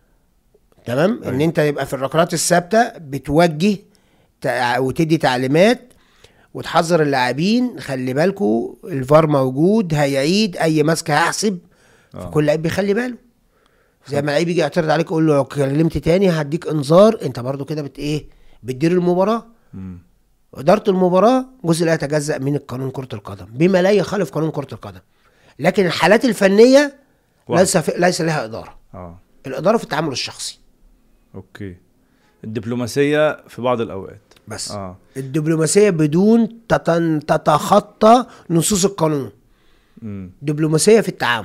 تمام ان انت يبقى في الركلات الثابته بتوجه تع- وتدي تعليمات وتحذر اللاعبين خلي بالكوا الفار موجود هيعيد اي مسكه هيحسب آه. فكل لعيب بيخلي باله زي ما لعيب يجي يعترض عليك يقول له لو كلمت تاني هديك انذار انت برضو كده بت ايه بتدير المباراه مم. إدارة المباراة جزء لا يتجزأ من قانون كرة القدم بما لا يخالف قانون كرة القدم لكن الحالات الفنية واحد. ليس في ليس لها إدارة اه الإدارة في التعامل الشخصي اوكي الدبلوماسيه في بعض الاوقات بس اه الدبلوماسية بدون تتن تتخطى نصوص القانون امم دبلوماسية في التعامل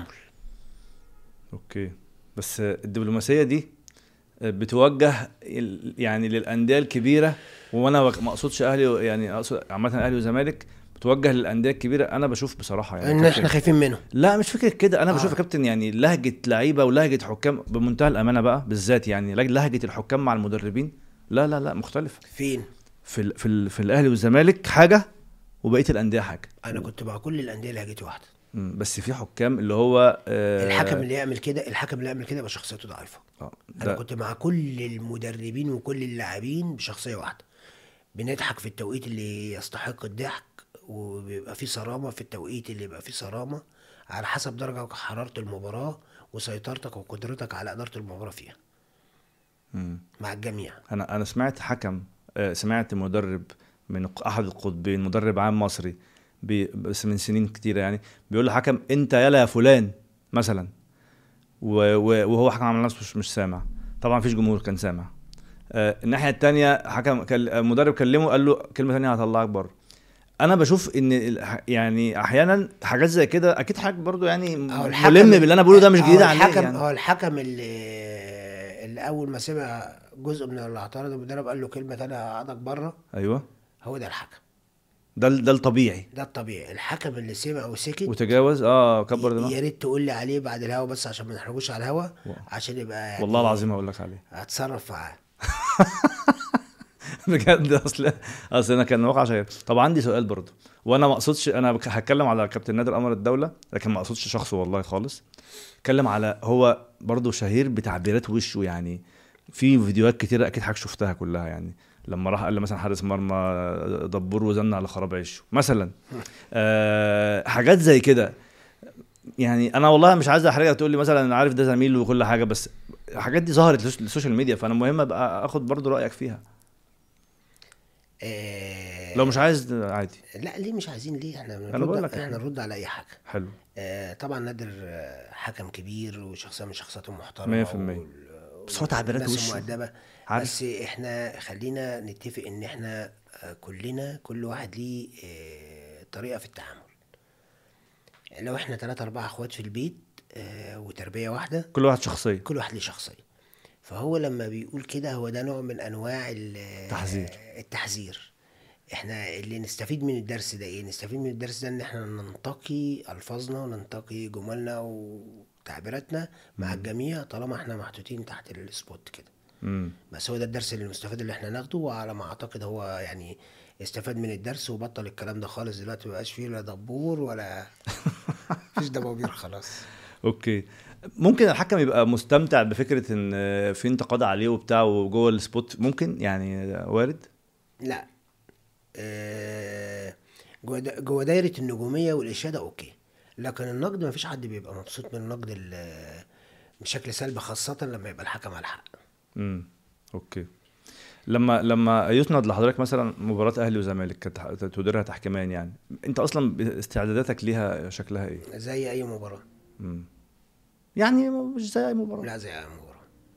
اوكي بس الدبلوماسيه دي بتوجه ال- يعني للانديه الكبيره وانا ما اقصدش اهلي يعني اقصد عامه اهلي وزمالك بتوجه للانديه الكبيره انا بشوف بصراحه يعني إن كابتن- إحنا خايفين منه لا مش فكره كده انا آه. بشوف يا كابتن يعني لهجه لعيبه ولهجه حكام بمنتهى الامانه بقى بالذات يعني لهجه الحكام مع المدربين لا لا لا مختلفه فين؟ في ال في, ال في الاهلي والزمالك حاجه وبقيه الانديه حاجه أنا كنت مع كل الأندية لهجتي واحدة مم، بس في حكام اللي هو آه الحكم اللي يعمل كده الحكم اللي يعمل كده يبقى شخصيته ضعيفة آه انا ده كنت مع كل المدربين وكل اللاعبين بشخصيه واحده بنضحك في التوقيت اللي يستحق الضحك وبيبقى فيه صرامه في التوقيت اللي يبقى فيه صرامه على حسب درجه حراره المباراه وسيطرتك وقدرتك على اداره المباراه فيها مم. مع الجميع انا انا سمعت حكم آه، سمعت مدرب من ق- احد القطبين مدرب عام مصري بي بس من سنين كتيره يعني بيقول لحكم انت يلا يا فلان مثلا و- و- وهو حكم على نفسه مش, مش سامع طبعا مفيش جمهور كان سامع آه، الناحيه التانية حكم كل- مدرب كلمه قال له كلمه تانية هطلعك بره انا بشوف ان ال- يعني احيانا حاجات زي كده اكيد حاجه برضو يعني هو الحكم- ملم باللي انا بقوله ده مش هو جديد عليه الحكم يعني هو الحكم اللي, اللي اول ما سمع جزء من اللي اعترض المدرب قال له كلمه تانية هقعدك بره ايوه هو ده الحكم ده ال- ده الطبيعي ده الطبيعي الحكم اللي سمع وسكت وتجاوز اه كبر يا دماغك ريت تقول لي عليه بعد الهوا بس عشان ما نحرجوش على الهوا و- عشان يبقى يعني والله العظيم هقول لك عليه هتصرف معاه بجد اصل اصل انا كان واقع شهير طب عندي سؤال برضو وانا ما اقصدش انا بك- هتكلم على كابتن نادر قمر الدوله لكن ما اقصدش شخصه والله خالص اتكلم على هو برضو شهير بتعبيرات وشه يعني في فيديوهات كتيرة اكيد حضرتك شفتها كلها يعني لما راح قال له مثلا حارس مرمى دبور وزن على خراب عيشه مثلا آه حاجات زي كده يعني انا والله مش عايز احرجك تقول لي مثلا انا عارف ده زميل وكل حاجه بس الحاجات دي ظهرت للسوش- للسوشيال ميديا فانا مهم ابقى اخد برضو رايك فيها آه لو مش عايز عادي لا ليه مش عايزين ليه احنا أنا بنرد بقول لك احنا يعني. نرد على اي حاجه حلو آه طبعا نادر آه، حكم كبير وشخصيه من شخصيات مية المحترمه في المية. وال- بس هو تعبيرات والناس وشه. المؤدبه عارف. بس احنا خلينا نتفق ان احنا آه، كلنا كل واحد ليه آه، طريقه في التعامل لو احنا ثلاثة أربعة اخوات في البيت آه، وتربية واحدة كل واحد شخصيه كل واحد ليه شخصية فهو لما بيقول كده هو ده نوع من انواع ال- تحذير. التحذير احنا اللي نستفيد من الدرس ده ايه نستفيد من الدرس ده ان احنا ننتقي الفاظنا وننتقي جملنا وتعبيراتنا مع الجميع طالما احنا محطوطين تحت السبوت كده امم بس هو ده الدرس اللي المستفاد اللي احنا ناخده وعلى ما اعتقد هو يعني استفاد من الدرس وبطل الكلام ده خالص دلوقتي مبقاش فيه لا دبور ولا مفيش دبابير خلاص اوكي ممكن الحكم يبقى مستمتع بفكره ان في انتقاد عليه وبتاع وجوه السبوت ممكن يعني وارد لا آه، جوه دا- جوه دايره النجوميه والاشاده اوكي لكن النقد ما فيش حد بيبقى مبسوط من النقد ال- بشكل سلبي خاصه لما يبقى الحكم على الحق امم اوكي لما لما يسند لحضرتك مثلا مباراه اهلي وزمالك كانت تديرها تحكيميا يعني انت اصلا استعداداتك ليها شكلها ايه زي اي مباراه امم يعني مش زي اي مباراه لا زي اي مباراه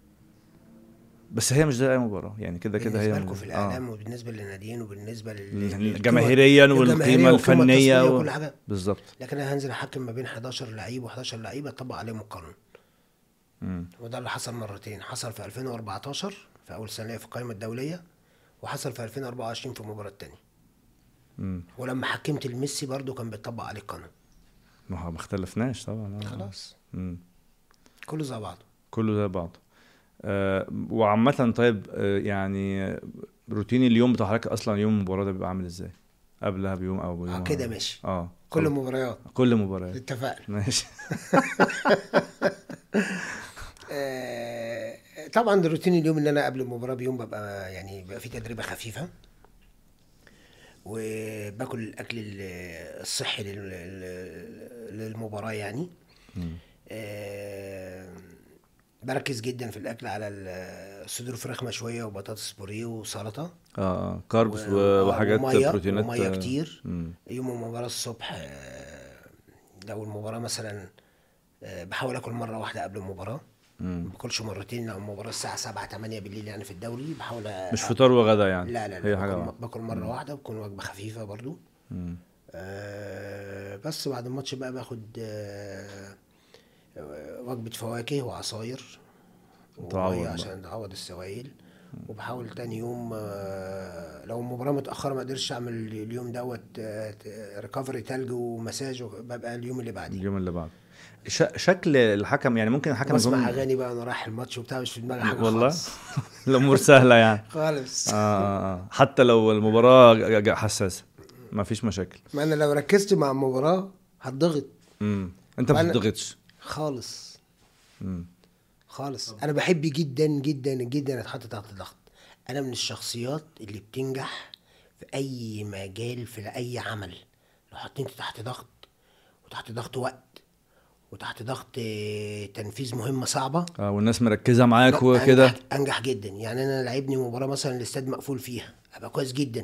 بس هي مش زي اي مباراه يعني كده كده هي بالنسبه لكم في آه. الاعلام وبالنسبه للناديين وبالنسبه لل- يعني للقيمة- جماهيريا للجماهيرية والقيمه والقيمة الفنيه التسويقية و... وكل حاجه بالظبط لكن انا هنزل احكم ما بين 11 لعيب و11 لعيب اطبق عليهم القانون امم وده اللي حصل مرتين حصل في 2014 في اول سنه ليا في القائمه الدوليه وحصل في 2024 في المباراه الثانيه امم ولما حكمت الميسي برضو كان بيطبق عليه القانون ما هو ما اختلفناش طبعا آه. خلاص امم كله زي بعضه كله زي بعض آه وعامة طيب آه يعني روتين اليوم بتاع حضرتك اصلا يوم المباراة ده بيبقى عامل ازاي؟ قبلها بيوم او بيوم اه كده ماشي اه كل خلاص. المباريات كل مباراة اتفقنا ماشي آه، طبعا ده روتين اليوم ان انا قبل المباراه بيوم ببقى يعني بيبقى في تدريبه خفيفه وباكل الاكل ال- الصحي لل- لل- للمباراه يعني مم. آه، بركز جدا في الاكل على ال- صدور فراخ مشويه وبطاطس بوريه وسلطه اه اه كاربس و- و- وحاجات ومية- بروتينات ومية آه، كتير. مم. يوم المباراه الصبح آه، لو المباراه مثلا آه، بحاول اكل مره واحده قبل المباراه ما مم. باكلش مرتين لو المباراه الساعه 7 8 بالليل يعني في الدوري بحاول أ- مش فطار وغدا يعني لا لا هي لا حاجة باكل, واحدة. باكل مره واحده بتكون وجبه خفيفه برضو مم. آه بس بعد الماتش بقى باخد آه آه، وجبه فواكه وعصاير تعوض وميه بقى. عشان تعوض السوائل وبحاول تاني يوم آه، لو المباراه متاخره ما قدرتش اعمل اليوم دوت ريكفري تلج ومساج ببقى اليوم اللي بعديه اليوم اللي بعده ش... شكل الحكم يعني ممكن الحكم بسمع يكون اغاني بقى وانا رايح الماتش وبتاع مش في دماغي حاجه والله خالص الامور سهله يعني خالص آه, آه, اه حتى لو المباراه ج- ج- حساسه ما فيش مشاكل ما انا لو ركزت مع المباراه هتضغط امم انت ما وأنا- بتضغطش خالص مم. خالص انا بحب جدا جدا جدا اتحط تحت ضغط انا من الشخصيات اللي بتنجح في اي مجال في اي عمل لو حطيت تحت ضغط وتحت ضغط وقت وتحت ضغط آه، تنفيذ مهمه صعبه اه والناس مركزه معاك لا، وكده انجح, انجح جدا يعني انا لعبني مباراه مثلا الاستاد مقفول فيها ابقى كويس جدا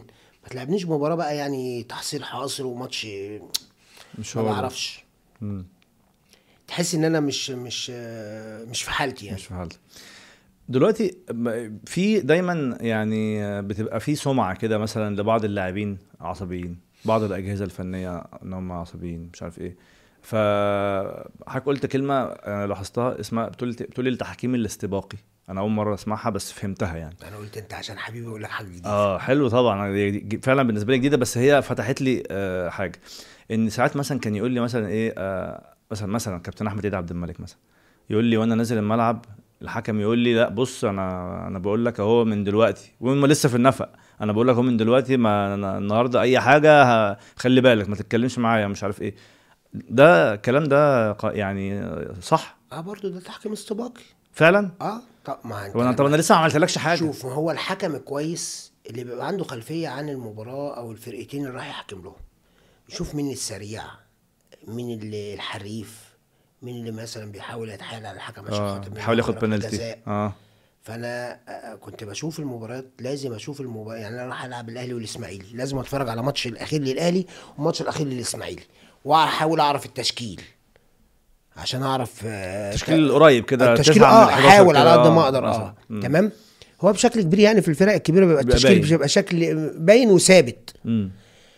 ما تلعبنيش مباراه بقى يعني تحصيل حاصل وماتش مش ما هو ده. بعرفش مم. تحس ان انا مش مش آه، مش في حالتي يعني مش في حالتي دلوقتي م- في دايما يعني بتبقى في سمعه كده مثلا لبعض اللاعبين عصبيين بعض الاجهزه الفنيه ان هم عصبيين مش عارف ايه ف حضرتك قلت كلمه انا لاحظتها اسمها بتقول بتقول التحكيم الاستباقي انا اول مره اسمعها بس فهمتها يعني انا قلت انت عشان حبيبي اقول لك حاجه جديده اه حلو طبعا دي- دي فعلا بالنسبه لي جديده بس هي فتحت لي آه حاجه ان ساعات مثلا كان يقول لي مثلا ايه آه مثلا مثلا كابتن احمد عيد عبد الملك مثلا يقول لي وانا نازل الملعب الحكم يقول لي لا بص انا انا بقول لك اهو من دلوقتي وهم لسه في النفق انا بقول لك اهو من دلوقتي ما أنا النهارده اي حاجه ه- خلي بالك ما تتكلمش معايا مش عارف ايه ده الكلام ده ق- يعني صح اه برضو ده تحكيم استباقي طب اه طب ما انت وانا طب انا لسه ما عملتلكش حاجه شوف ما هو الحكم الكويس اللي بيبقى عنده خلفيه عن المباراه او الفرقتين اللي راح يحكم لهم يشوف مين السريع مين اللي الحريف مين اللي مثلا بيحاول يتحايل على الحكم عشان اه خاطر بيحاول ياخد ضربة بنالتي جزاء. اه فانا آه، كنت بشوف المباريات لازم اشوف المباراه يعني انا راح العب الاهلي والاسماعيلي لازم اتفرج على ماتش الاخير للاهلي والماتش الاخير للاسماعيلي واحاول اعرف التشكيل عشان اعرف آه، تشكيل قريب كده التشكيل تسعة من اه 11 احاول على كده، قد آه، ما اقدر مثلا. اه مم. تمام هو بشكل كبير يعني في الفرق الكبيره بيبقى بيبقى التشكيل باين. بيبقى شكل باين وثابت مم.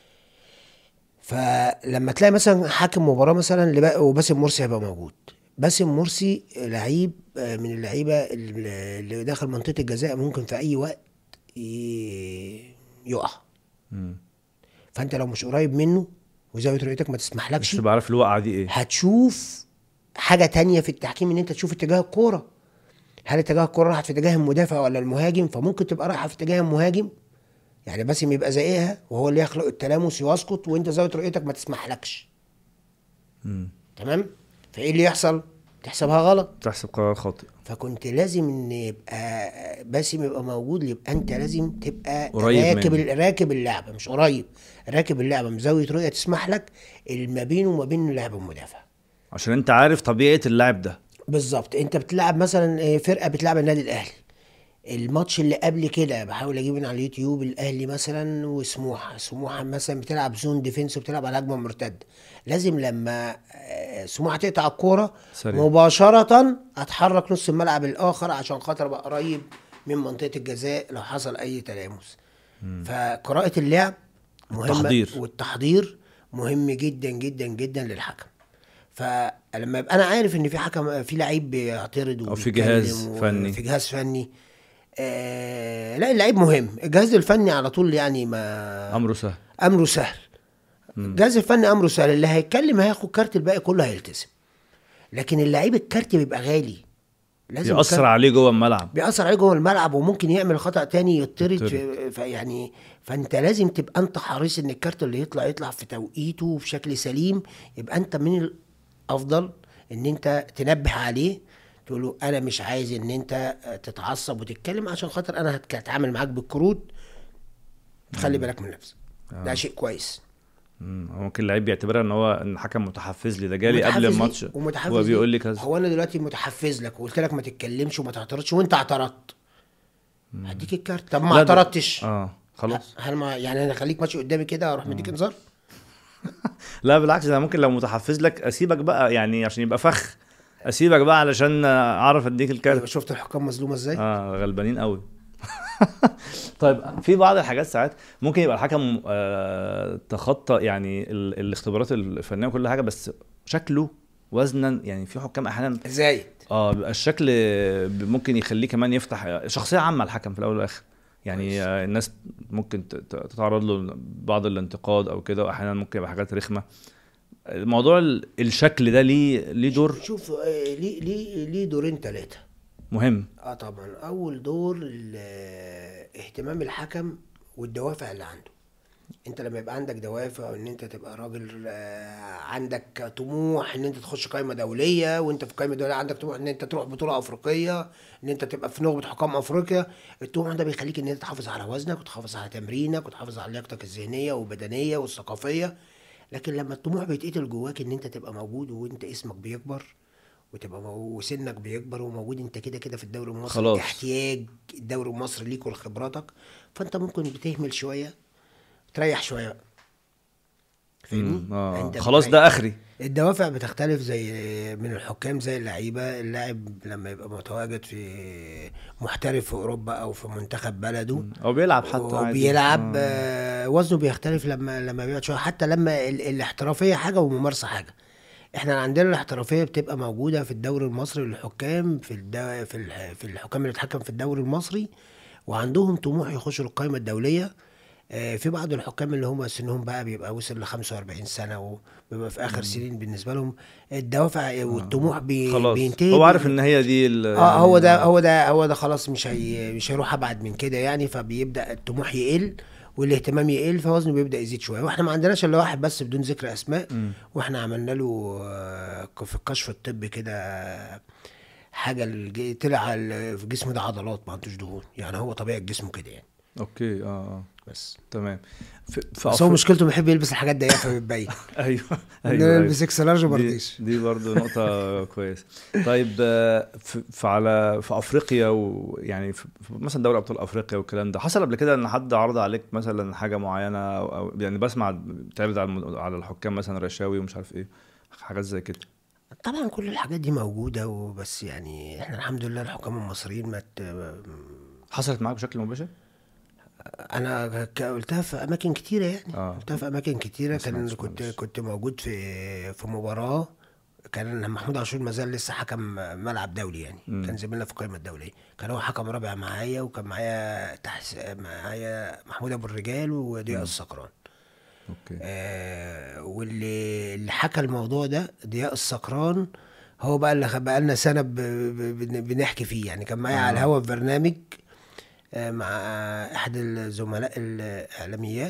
فلما تلاقي مثلا حاكم مباراه مثلا اللي بقى- وباسم مرسي هيبقى موجود باسم مرسي لعيب آه، من اللعيبه اللي اللي داخل منطقه الجزاء ممكن في اي وقت ي- يقع مم. فانت لو مش قريب منه وزاويه رؤيتك ما مش تسمحلكش تبقى عارف الوقعه دي ايه هتشوف حاجه تانية في التحكيم ان انت تشوف اتجاه الكوره هل اتجاه الكوره راحت في اتجاه المدافع ولا المهاجم فممكن تبقى رايحه في اتجاه المهاجم يعني باسم يبقى زائقها وهو اللي يخلق التلامس ويسقط وانت زاويه رؤيتك ما تسمحلكش مم. تمام فايه اللي يحصل تحسبها غلط تحسب قرار خاطئ فكنت لازم ان يبقى باسم يبقى موجود يبقى انت لازم تبقى قريب راكب منه. ال- راكب اللعبه مش قريب راكب اللعبه بزاويه رؤيه تسمح لك ما بينه وما بين اللاعب المدافع عشان انت عارف طبيعه اللاعب ده بالظبط انت بتلعب مثلا آه، فرقه بتلعب النادي الاهلي الماتش اللي قبل كده بحاول اجيب من على اليوتيوب الاهلي مثلا وسموحه سموحه مثلا بتلعب زون ديفنس وبتلعب على هجمه مرتده لازم لما آه، سموحه تقطع الكوره سريع. مباشره اتحرك نص الملعب الاخر عشان خاطر ابقى قريب من منطقه الجزاء لو حصل اي تلامس فقراءه اللعب مهمه التحضير. والتحضير مهم جدا جدا جدا للحكم فلما يبقى انا عارف ان في حكم في لعيب بيعترض أو في وبيتكلم جهاز و- فني. في جهاز فني آه لا اللعيب مهم الجهاز الفني على طول يعني ما امره سهل امره سهل الجهاز الفني امره سهل اللي هيتكلم هياخد كارت الباقي كله هيلتزم لكن اللعيب الكارت بيبقى غالي لازم يأثر الكارت- عليه جوه الملعب بيأثر عليه جوه الملعب وممكن يعمل خطأ تاني يطرد يطرد. في فيعني فانت لازم تبقى انت حريص ان الكارت اللي يطلع يطلع في توقيته وبشكل سليم يبقى انت من الافضل ان انت تنبه عليه تقول له انا مش عايز ان انت تتعصب وتتكلم عشان خاطر انا هتك- هتعامل معاك بالكروت خلي بالك من نفسك ده شيء كويس مم. ممكن اللعيب بيعتبرها ان هو ان الحكم متحفز لي ده جالي قبل متحفز ليه؟ الماتش ومتحفز هو بيقول لي ليه؟ كذا هو انا دلوقتي متحفز لك وقلت لك ما تتكلمش وما تعترضش وانت اعترضت هديك الكارت طب ما لا ده- اعترضتش اه خلاص هل ما يعني انا اخليك ماشي قدامي كده اروح مديك انذار لا بالعكس ده ممكن لو متحفز لك اسيبك بقى يعني عشان يبقى فخ اسيبك بقى علشان اعرف اديك الكارت يبقى شفت الحكام مظلومه ازاي اه غلبانين قوي طيب في بعض الحاجات ساعات ممكن يبقى الحكم آه تخطى يعني ال- الاختبارات الفنيه وكل حاجه بس شكله وزنا يعني في حكام احيانا زايد اه بيبقى الشكل ممكن يخليه كمان يفتح شخصيه عامه الحكم في الاول والاخر يعني كويس. آه، الناس ممكن ت- ت- تتعرض له بعض الانتقاد او كده واحيانا ممكن يبقى حاجات رخمه الموضوع ال- الشكل ده ليه ليه دور شوف آه، ليه ليه ليه دورين ثلاثه مهم اه طبعا اول دور ال- آه، اهتمام الحكم والدوافع اللي عنده انت لما يبقى عندك دوافع ان انت تبقى راجل آه، عندك طموح ان انت تخش قائمه دوليه وانت في قائمه دوليه عندك طموح ان انت تروح بطوله افريقيه ان انت تبقى في نخبه حكام افريقيا الطموح ده بيخليك ان انت تحافظ على وزنك وتحافظ على تمرينك وتحافظ على لياقتك الذهنيه والبدنيه والثقافيه لكن لما الطموح بيتقتل جواك ان انت تبقى موجود وانت اسمك بيكبر وتبقى مو... وسنك بيكبر وموجود انت كده كده في الدوري المصري خلاص. احتياج الدوري المصري ليك ولخبراتك فانت ممكن بتهمل شويه تريح شويه بقى فاهمني مم. اه أنت خلاص بتريح. ده اخري الدوافع بتختلف زي من الحكام زي اللعيبه اللاعب لما يبقى متواجد في محترف في اوروبا او في منتخب بلده او بيلعب حتى عادي. وبيلعب آه. آه، وزنه بيختلف لما لما بيقعد شويه حتى لما ال- الاحترافيه حاجه والممارسه حاجه احنا عندنا الاحترافيه بتبقى موجوده في الدوري المصري للحكام في الدو... في الح... في الحكام اللي بتحكم في الدوري المصري وعندهم طموح يخشوا القائمه الدوليه آه، في بعض الحكام اللي هم سنهم بقى بيبقى وصل ل 45 سنه وبيبقى في اخر سنين بالنسبه لهم الدوافع والطموح بي... خلاص بينتهي هو عارف ان هي دي ال- اه هو يعني- ده هو ده هو ده خلاص مش هي مش هيروح ابعد من كده يعني فبيبدا الطموح يقل والاهتمام يقل فوزنه بيبدا يزيد شويه واحنا ما عندناش الا واحد بس بدون ذكر اسماء مم. واحنا عملنا له آه، في الكشف الطبي كده آه، حاجه الج- طلع ال- في جسمه ده عضلات ما عندوش دهون يعني هو طبيعه جسمه كده يعني اوكي اه اه بس تمام في, في بس هو أفريقيا- مشكلته بيحب يلبس الحاجات ضيقه فبيبين ايوه انا ايوه, البس اكس لارج ما دي, رضيش دي برضو نقطة كويسة طيب آه، في, في على في افريقيا ويعني في في مثلا دوري ابطال افريقيا والكلام ده حصل قبل كده ان حد عرض عليك مثلا حاجة معينة او, أو يعني بسمع بتعرض على الم- على الحكام مثلا رشاوي ومش عارف ايه حاجات زي كده طبعا كل الحاجات دي موجوده وبس يعني احنا الحمد لله الحكام المصريين ما ت- حصلت معاك بشكل مباشر؟ انا ك- قلتها في اماكن كتيره يعني اه قلتها في اماكن كتيره ما كان سمعتش كنت معلش. كنت موجود في في مباراه كان محمود عاشور ما زال لسه حكم ملعب دولي يعني مم. كان زميلنا في القائمه الدوليه كان هو حكم رابع معايا وكان معايا تحس معايا محمود ابو الرجال ودياء السكران اوكي آه واللي اللي حكى الموضوع ده ضياء السكران هو بقى اللي بقى لنا سنه ب- ب- بن- بنحكي فيه يعني كان معايا آه. على الهوا في برنامج آه مع احد الزملاء الاعلاميات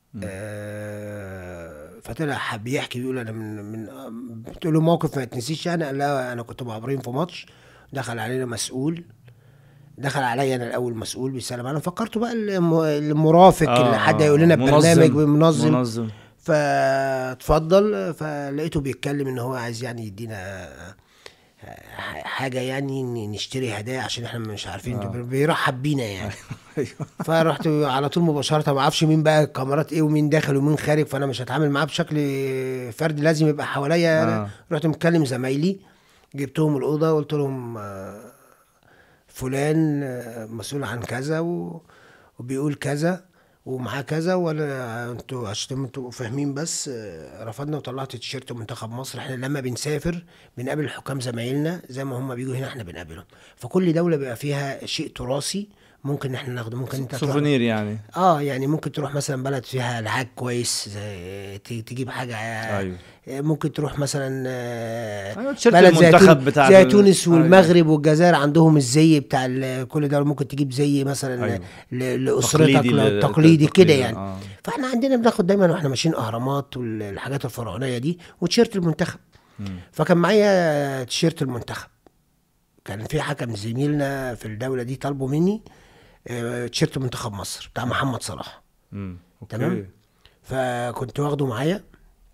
آه فطلع حب يحكي بيقول انا من من بتقول له موقف ما يتنسيش يعني قال لها انا كنت مع ابراهيم في ماتش دخل علينا مسؤول دخل عليا انا الاول مسؤول بيسلم انا فكرته بقى الم- المرافق اللي حد يقول لنا برنامج منظم منظم فاتفضل فلقيته بيتكلم ان هو عايز يعني يدينا حاجه يعني ن- نشتري هدايا عشان احنا مش عارفين آه. بيرحب بينا يعني ايوه فرحت على طول مباشره ما اعرفش مين بقى الكاميرات ايه ومين داخل ومين خارج فانا مش هتعامل معاه بشكل فردي لازم يبقى حواليا آه. رحت مكلم زمايلي جبتهم الاوضه قلت لهم آه، فلان آه، مسؤول عن كذا و... وبيقول كذا ومعاه كذا وانا انتوا عشان انتوا فاهمين بس آه، رفضنا وطلعت تيشيرت منتخب مصر احنا لما بنسافر بنقابل الحكام زمايلنا زي ما هم بيجوا هنا احنا بنقابلهم فكل دوله بيبقى فيها شيء تراثي ممكن احنا ناخده ممكن انت تروح سوفونير يعني اه يعني ممكن تروح مثلا بلد فيها العاب كويس زي ت- تجيب حاجه ايوه ممكن تروح مثلا آه، أيوة، تيشيرت بلد زي المنتخب تون- بتاع زي ال- تونس أيوة. والمغرب والجزائر عندهم الزي بتاع ال- كل ده ممكن تجيب زي مثلا أيوة. ل- لاسرتك تقليدي ل- تقليدي كده تقليدي، يعني آه. فاحنا عندنا بناخد دايما واحنا ماشيين اهرامات والحاجات الفرعونيه دي وتيشيرت المنتخب مم. فكان معايا تيشيرت المنتخب كان في حكم زميلنا في الدوله دي طالبه مني آه، تيشيرت منتخب مصر بتاع محمد صلاح مم. اوكي تمام. فكنت واخده معايا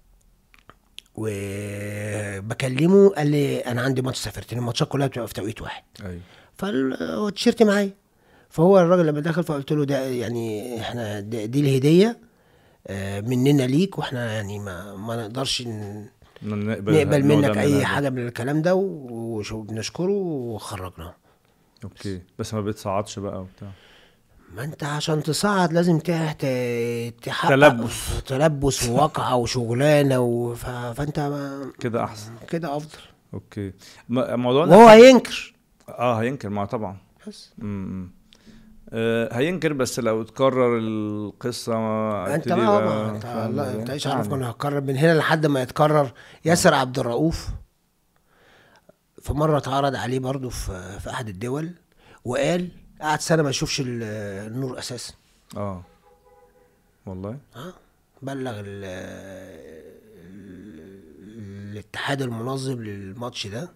وبكلمه قال لي انا عندي ماتش سافرت الماتشات كلها بتبقى في توقيت واحد ايوه فهو التيشيرت معايا فهو الراجل لما دخل فقلت له ده يعني احنا دي دي الهديه آه، مننا ليك واحنا يعني ما ما نقدرش ن- نقبل نقبل النوع ده منك من اي هذا. حاجه من الكلام ده وبنشكره وخرجناه اوكي بس ما بيتصعدش بقى وبتاع ما انت عشان تصعد لازم ت- ت- تحقق تلبس. تلبس وواقعه وشغلانه و... ف... فانت ما... كده احسن كده افضل اوكي م- موضوع إن وهو الحك- هينكر اه هينكر ما طبعا بس امم آه هينكر بس لو تكرر القصه ما انت ابتدي بقى بقى ما انت فاهم لا إزاي؟ انت ايش يعني. عرفك انه هيتكرر من هنا لحد ما يتكرر ياسر عبد الرؤوف في مره اتعرض عليه برضه في في احد الدول وقال قعد سنه ما يشوفش ال- النور اساسا اه والله اه بلغ ال- ال- الاتحاد المنظم للماتش ده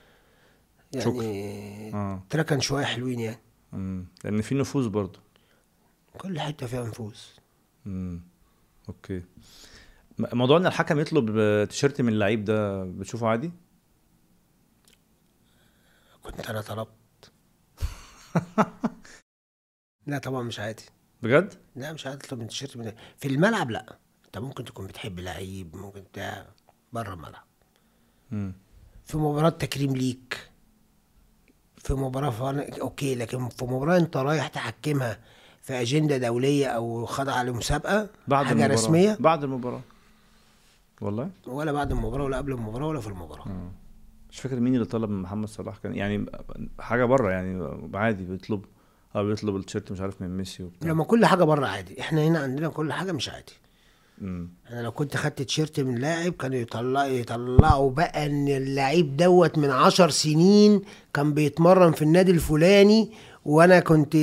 يعني اه تركن شويه حلوين يعني امم لان في نفوذ برضه كل حته فيها نفوذ امم اوكي م- موضوع ان الحكم يطلب آه، تيشيرت من اللعيب ده بتشوفه عادي كنت انا طلبت لا طبعا مش عادي بجد لا مش هتطلب من تيشيرت من في الملعب لا انت ممكن تكون بتحب لعيب ممكن بتاع بره الملعب مم. في مباراة تكريم ليك في مباراة فعلا اوكي لكن في مباراة انت رايح تحكمها في اجندة دولية او خاضعة لمسابقة بعد حاجة المباراة رسمية بعد المباراة والله ولا بعد المباراة ولا قبل المباراة ولا في المباراة آه. مش فاكر مين اللي طلب من محمد صلاح كان يعني حاجة بره يعني عادي بيطلب اه بيطلب التيشيرت مش عارف من ميسي وبتاع لما كل حاجة بره عادي احنا هنا عندنا كل حاجة مش عادي مم. انا لو كنت خدت تيشيرت من لاعب كانوا يطلع يطلعوا بقى ان اللعيب دوت من عشر سنين كان بيتمرن في النادي الفلاني وانا كنت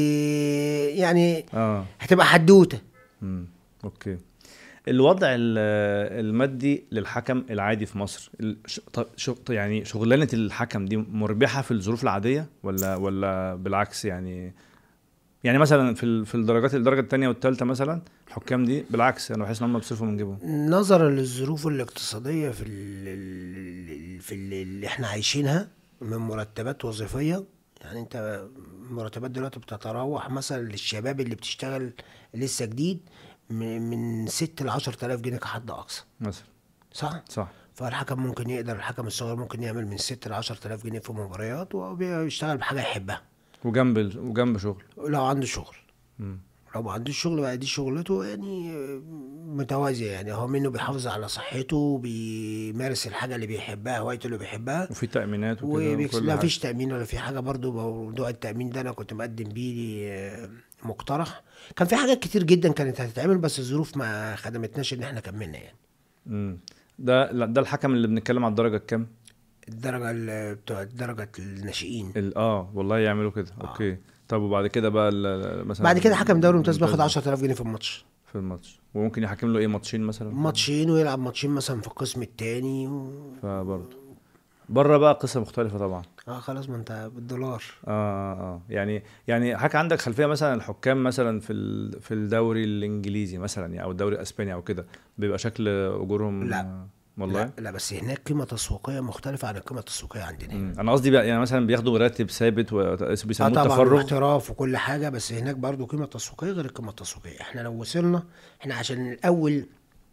يعني اه هتبقى حدوته مم. اوكي الوضع ال- المادي للحكم العادي في مصر ال- ش- ط- شغ- يعني شغلانة الحكم دي مربحة في الظروف العادية ولا ولا بالعكس يعني يعني مثلا في ال- في الدرجات الدرجة الثانية والثالثة مثلا الحكام دي بالعكس انا بحس ان هم بيصرفوا من جيبهم نظرا للظروف الاقتصاديه في ال- ال- في ال- اللي احنا عايشينها من مرتبات وظيفيه يعني انت المرتبات دلوقتي بتتراوح مثلا للشباب اللي بتشتغل لسه جديد من من ست ل 10000 جنيه كحد اقصى مثلا صح؟ صح فالحكم ممكن يقدر الحكم الصغير ممكن يعمل من ست ل 10000 جنيه في مباريات وبيشتغل بحاجه يحبها وجنب ال- وجنب شغل لو عنده شغل مم. لو ما عندوش شغل بقى دي شغلته يعني متوازية يعني هو منه بيحافظ على صحته بيمارس الحاجة اللي بيحبها هوايته اللي بيحبها وفي تأمينات وكده وبيكس... وكل لا حاجة. فيش تأمين ولا في حاجة برضو موضوع التأمين ده أنا كنت مقدم بيه آه، مقترح كان في حاجات كتير جدا كانت هتتعمل بس الظروف ما خدمتناش إن احنا كملنا يعني مم. ده لا، ده الحكم اللي بنتكلم على الدرجة الكام؟ الدرجة ال- بتوع درجة الناشئين ال- اه والله يعملوا كده اوكي طب وبعد كده بقى ال- مثلا بعد كده حكم دوري ممتاز بياخد ممتاز 10000 جنيه في الماتش في الماتش وممكن يحكم له ايه ماتشين مثلا ماتشين ويلعب ماتشين مثلا في القسم التاني و... فبرضه بره بقى قصه مختلفه طبعا اه خلاص ما انت بالدولار اه اه اه يعني يعني حضرتك عندك خلفيه مثلا الحكام مثلا في ال- في الدوري الانجليزي مثلا يعني او الدوري الاسباني او كده بيبقى شكل اجورهم لا. آه، والله لا, لا بس هناك قيمة تسويقية مختلفة عن القيمة التسويقية عندنا مم. انا قصدي بقى يعني مثلا بياخدوا راتب ثابت اه وبيسموه طبعا التفرغ احتراف وكل حاجة بس هناك برضو قيمة تسويقية غير القيمة التسويقية احنا لو وصلنا احنا عشان الأول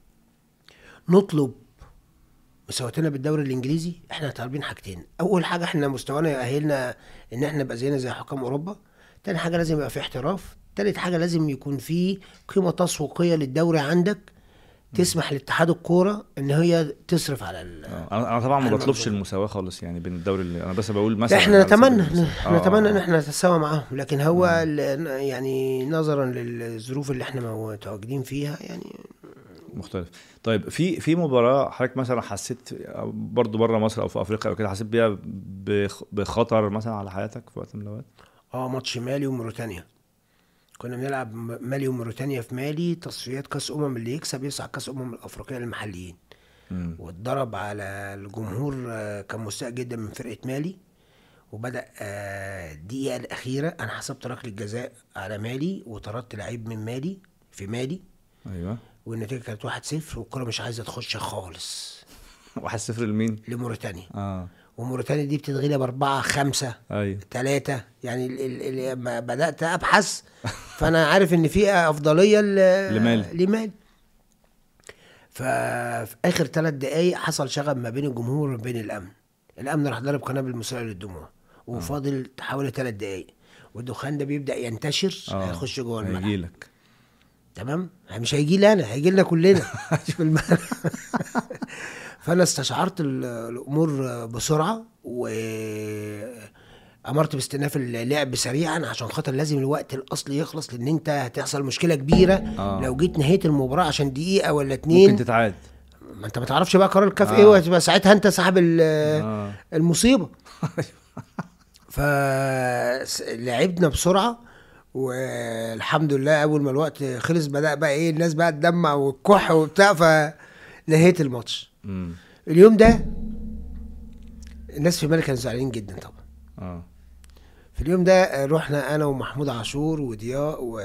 نطلب مساواتنا بالدوري الإنجليزي احنا طالبين حاجتين أول حاجة احنا مستوانا يأهلنا إن احنا نبقى زينا زي حكام أوروبا تاني حاجة لازم يبقى في احتراف تالت حاجة لازم يكون في قيمة تسويقية للدوري عندك تسمح لاتحاد الكورة إن هي تصرف على ال... آه، انا أنا طبعا ما على بطلبش المنظومة. المساواه خالص يعني بين الدوري اللي انا بس بقول مثلا احنا على سبيل نتمنى المثال. احنا آه، نتمنى ان آه. احنا نتساوى معاهم لكن هو ال- يعني نظرا للظروف اللي احنا متواجدين فيها يعني مختلف طيب في في مباراه حضرتك مثلا حسيت برضو بره مصر او في افريقيا او كده حسيت بيها بخ- بخطر مثلا على حياتك في وقت من الاوقات اه ماتش مالي وموريتانيا كنا بنلعب م- مالي وموريتانيا في مالي تصفيات كاس امم اللي يكسب يصعد كاس امم الافريقيه للمحليين مم. واتضرب على الجمهور آه، كان مستاء جدا من فرقه مالي وبدا آه، الدقيقه الاخيره انا حسبت ركله جزاء على مالي وطردت لعيب من مالي في مالي ايوه والنتيجه كانت 1-0 والكره مش عايزه تخش خالص واحد صفر لمين؟ لموريتانيا اه وموريتانيا دي بتتغلب أربعة خمسة ايوه ثلاثة يعني ال- ال- ال- لما بدأت أبحث فأنا عارف إن في أفضلية ل- لمالي. لمالي ففي آخر ثلاث دقايق حصل شغب ما بين الجمهور وما بين الأمن الأمن راح ضرب قنابل مسيلة للدموع وفاضل حوالي ثلاث دقايق والدخان ده بيبدأ ينتشر اه هيخش جوه الملعب هيجي لك تمام مش هيجي لي انا هيجي لنا كلنا في الملعب فانا استشعرت ال- الامور بسرعه و امرت باستئناف اللعب سريعا عشان خاطر لازم الوقت الاصلي يخلص لان انت هتحصل مشكله كبيره آه. لو جيت نهيت المباراه عشان دقيقه ولا اتنين ممكن تتعاد ما انت ما تعرفش بقى قرار الكاف آه. ايه وهتبقى ساعتها انت صاحب ال- اه المصيبه فلعبنا بسرعه والحمد لله اول ما الوقت خلص بدا بقى ايه الناس بقى تدمع والكح وبتاع فنهيت الماتش امم اليوم ده الناس في مالي كانوا زعلانين جدا طبعا اه في اليوم ده رحنا انا ومحمود عاشور وضياء و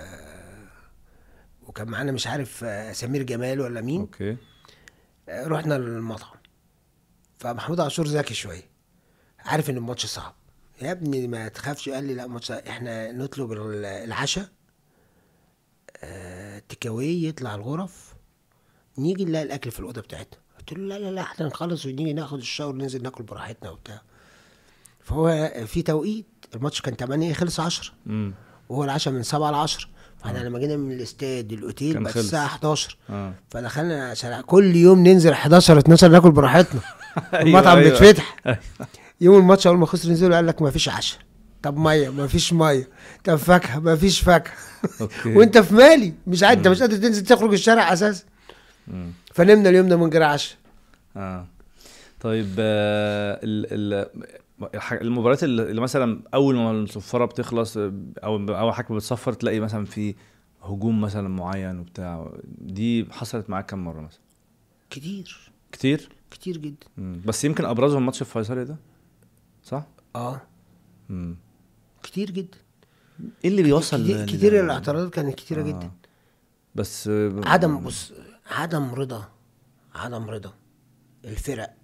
وكان معانا مش عارف سمير جمال ولا مين اوكي رحنا المطعم فمحمود عاشور ذكي شويه عارف ان الماتش صعب يا ابني ما تخافش قال لي لا الماتش صعب. احنا نطلب ال- العشاء آه تكاوي يطلع الغرف نيجي نلاقي الاكل في الاوضه بتاعتنا قلت له لا لا لا احنا نخلص ونيجي ناخد الشاور ننزل ناكل براحتنا وبتاع فهو في توقيت الماتش كان 8 خلص 10 امم وهو العشاء من 7 ل 10 فاحنا لما جينا من الاستاد الاوتيل كان بقت خلص. الساعه 11 اه فدخلنا عشان كل يوم ننزل 11 12 ناكل براحتنا أيوة، المطعم أيوة. بيتفتح يوم الماتش اول ما خسر نزلوا قال لك ما فيش عشاء طب ميه ما فيش ميه طب فاكهه ما فيش فاكهه اوكي وانت في مالي مش عارف انت مش قادر تنزل تخرج الشارع اساسا مم. فنمنا اليوم ده من غير عشاء اه طيب آه ال ال الح- المباريات اللي اللي مثلا اول ما الصفاره بتخلص آه، او اول حاجه بتصفر تلاقي مثلا في هجوم مثلا معين وبتاع دي حصلت معاك كم مره مثلا كتير كتير كتير جدا مم. بس يمكن ابرزهم ماتش الفيصلي ده صح اه مم. كتير جدا ايه اللي بيوصل كتير, لل- كتير الاعتراضات كانت كتيره آه. جدا بس آه، عدم بص عدم رضا عدم رضا الفرق